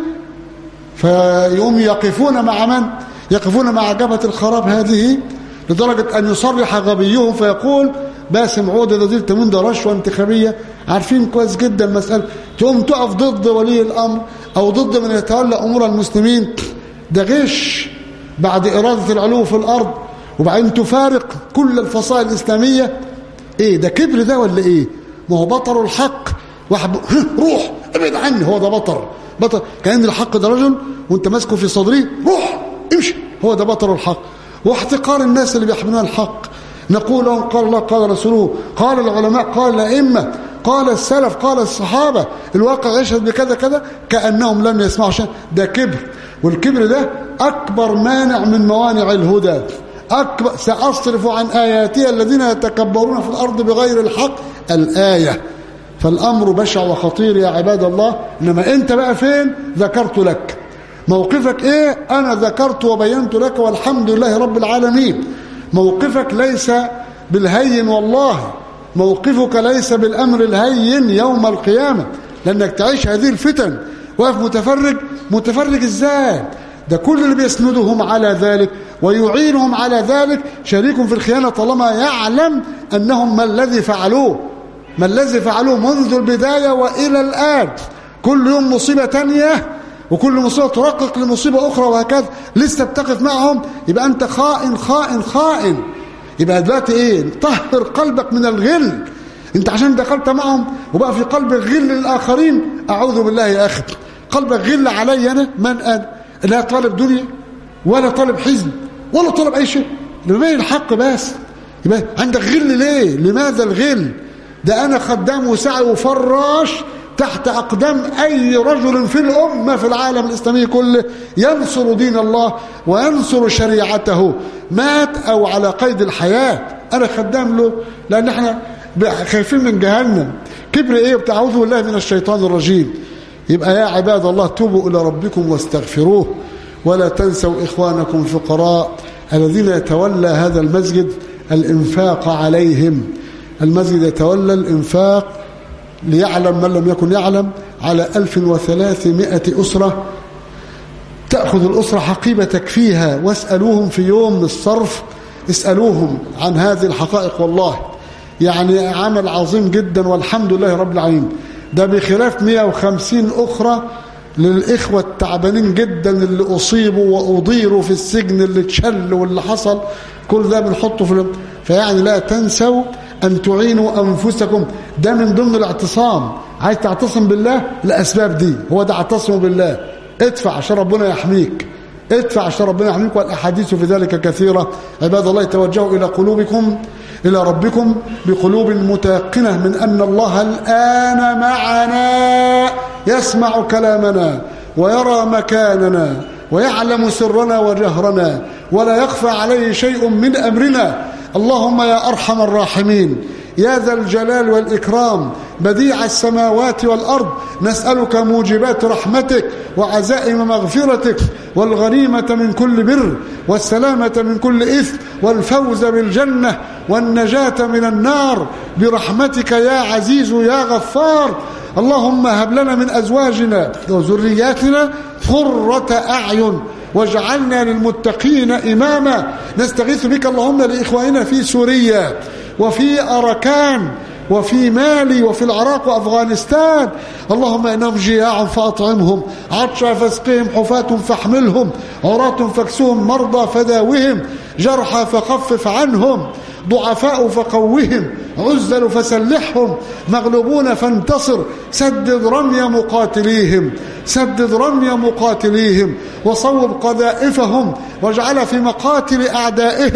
فيقوم يقفون مع من؟ يقفون مع جبهة الخراب هذه لدرجة أن يصرح غبيهم فيقول باسم عودة وزير التموين ده رشوة انتخابية عارفين كويس جدا المسألة تقوم تقف ضد ولي الأمر أو ضد من يتولى أمور المسلمين ده غش بعد إرادة العلو في الأرض وبعدين تفارق كل الفصائل الإسلامية إيه ده كبر ده ولا إيه ما هو بطر الحق واحد روح ابعد عني هو ده بطر بطر كأن الحق ده رجل وانت ماسكه في صدري روح امشي هو ده بطر الحق واحتقار الناس اللي بيحملون الحق نقول لهم قال الله قال رسوله قال العلماء قال الأئمة قال السلف قال الصحابة الواقع يشهد بكذا كذا كأنهم لم يسمعوا شيء ده كبر والكبر ده أكبر مانع من موانع الهدى أكبر سأصرف عن آياتي الذين يتكبرون في الأرض بغير الحق الآية فالأمر بشع وخطير يا عباد الله إنما أنت بقى فين ذكرت لك موقفك إيه أنا ذكرت وبينت لك والحمد لله رب العالمين موقفك ليس بالهين والله موقفك ليس بالأمر الهين يوم القيامة لأنك تعيش هذه الفتن واقف متفرج متفرج ازاي ده كل اللي بيسندهم على ذلك ويعينهم على ذلك شريك في الخيانة طالما يعلم أنهم ما الذي فعلوه ما الذي فعلوه منذ البداية وإلى الآن كل يوم مصيبة تانية وكل مصيبة ترقق لمصيبة أخرى وهكذا لسه بتقف معهم يبقى أنت خائن خائن خائن يبقى دلوقتي إيه طهر قلبك من الغل أنت عشان دخلت معهم وبقى في قلبك غل للآخرين أعوذ بالله يا أخي قلبك غل علي أنا من أنا لا طالب دنيا ولا طالب حزن ولا طالب أي شيء لبين الحق بس يبقى عندك غل ليه لماذا الغل ده أنا خدام وسعي وفراش تحت أقدام أي رجل في الأمة في العالم الإسلامي كله ينصر دين الله وينصر شريعته مات أو على قيد الحياة أنا خدام له لأن احنا خايفين من جهنم كبر إيه بتعوذ بالله من الشيطان الرجيم يبقى يا عباد الله توبوا إلى ربكم واستغفروه ولا تنسوا إخوانكم الفقراء الذين يتولى هذا المسجد الإنفاق عليهم المسجد يتولى الإنفاق ليعلم من لم يكن يعلم على 1300 أسرة تأخذ الأسرة حقيبة تكفيها واسألوهم في يوم الصرف اسألوهم عن هذه الحقائق والله يعني عمل عظيم جدا والحمد لله رب العالمين ده بخلاف 150 أخرى للإخوة التعبانين جدا اللي أصيبوا وأضيروا في السجن اللي اتشل واللي حصل كل ده بنحطه في فيعني لا تنسوا أن تعينوا أنفسكم ده من ضمن الاعتصام عايز تعتصم بالله الأسباب دي هو ده اعتصموا بالله ادفع عشان ربنا يحميك ادفع عشان ربنا يحميك والأحاديث في ذلك كثيرة عباد الله توجهوا إلى قلوبكم إلى ربكم بقلوب متيقنة من أن الله الآن معنا يسمع كلامنا ويرى مكاننا ويعلم سرنا وجهرنا ولا يخفى عليه شيء من أمرنا اللهم يا أرحم الراحمين يا ذا الجلال والإكرام بديع السماوات والأرض نسألك موجبات رحمتك وعزائم مغفرتك والغنيمة من كل بر والسلامة من كل إثم والفوز بالجنة والنجاة من النار برحمتك يا عزيز يا غفار اللهم هب لنا من أزواجنا وذرياتنا قرة أعين واجعلنا للمتقين إماما نستغيث بك اللهم لإخواننا في سوريا وفي أركان وفي مالي وفي العراق وأفغانستان اللهم إنهم جياع فأطعمهم عطشا فاسقهم حفاة فاحملهم عراة فاكسوهم مرضى فداوهم جرحى فخفف عنهم ضعفاء فقوهم عزل فسلحهم مغلوبون فانتصر سدد رمي مقاتليهم سدد رمي مقاتليهم وصوب قذائفهم واجعل في مقاتل أعدائهم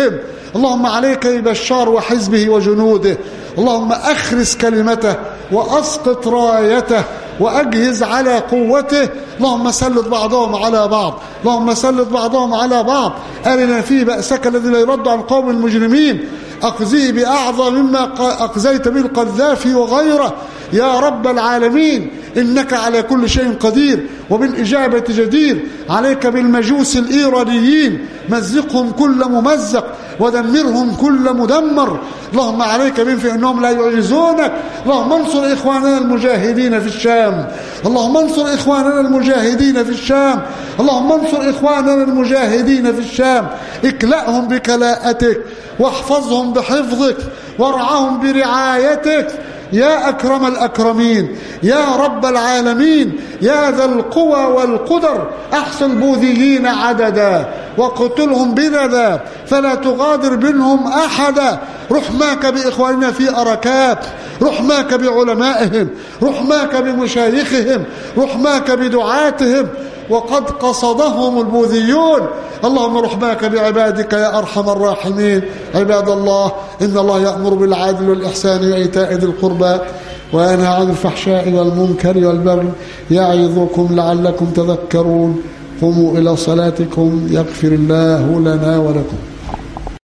اللهم عليك ببشار وحزبه وجنوده اللهم أخرس كلمته وأسقط رايته وأجهز على قوته اللهم سلط بعضهم على بعض اللهم سلط بعضهم على بعض أرنا فيه بأسك الذي لا يرد عن قوم المجرمين أخزيه بأعظم مما أخزيت به القذافي وغيره يا رب العالمين إنك على كل شيء قدير وبالإجابة جدير عليك بالمجوس الإيرانيين مزقهم كل ممزق ودمرهم كل مدمر اللهم عليك بهم فإنهم لا يعجزونك اللهم انصر إخواننا المجاهدين في الشام اللهم انصر إخواننا المجاهدين في الشام اللهم انصر إخواننا المجاهدين في الشام اكلأهم بكلاءتك واحفظهم بحفظك وارعهم برعايتك يا أكرم الأكرمين يا رب العالمين يا ذا القوى والقدر أحسن بوذيين عددا وقتلهم بندا فلا تغادر منهم أحدا رحماك بإخواننا في أركات رحماك بعلمائهم رحماك بمشايخهم رحماك بدعاتهم وقد قصدهم البوذيون اللهم رحماك بعبادك يا أرحم الراحمين عباد الله إن الله يأمر بالعدل والإحسان وإيتاء ذي القربى وينهى عن الفحشاء والمنكر والبغي يعظكم لعلكم تذكرون قوموا إلى صلاتكم يغفر الله لنا ولكم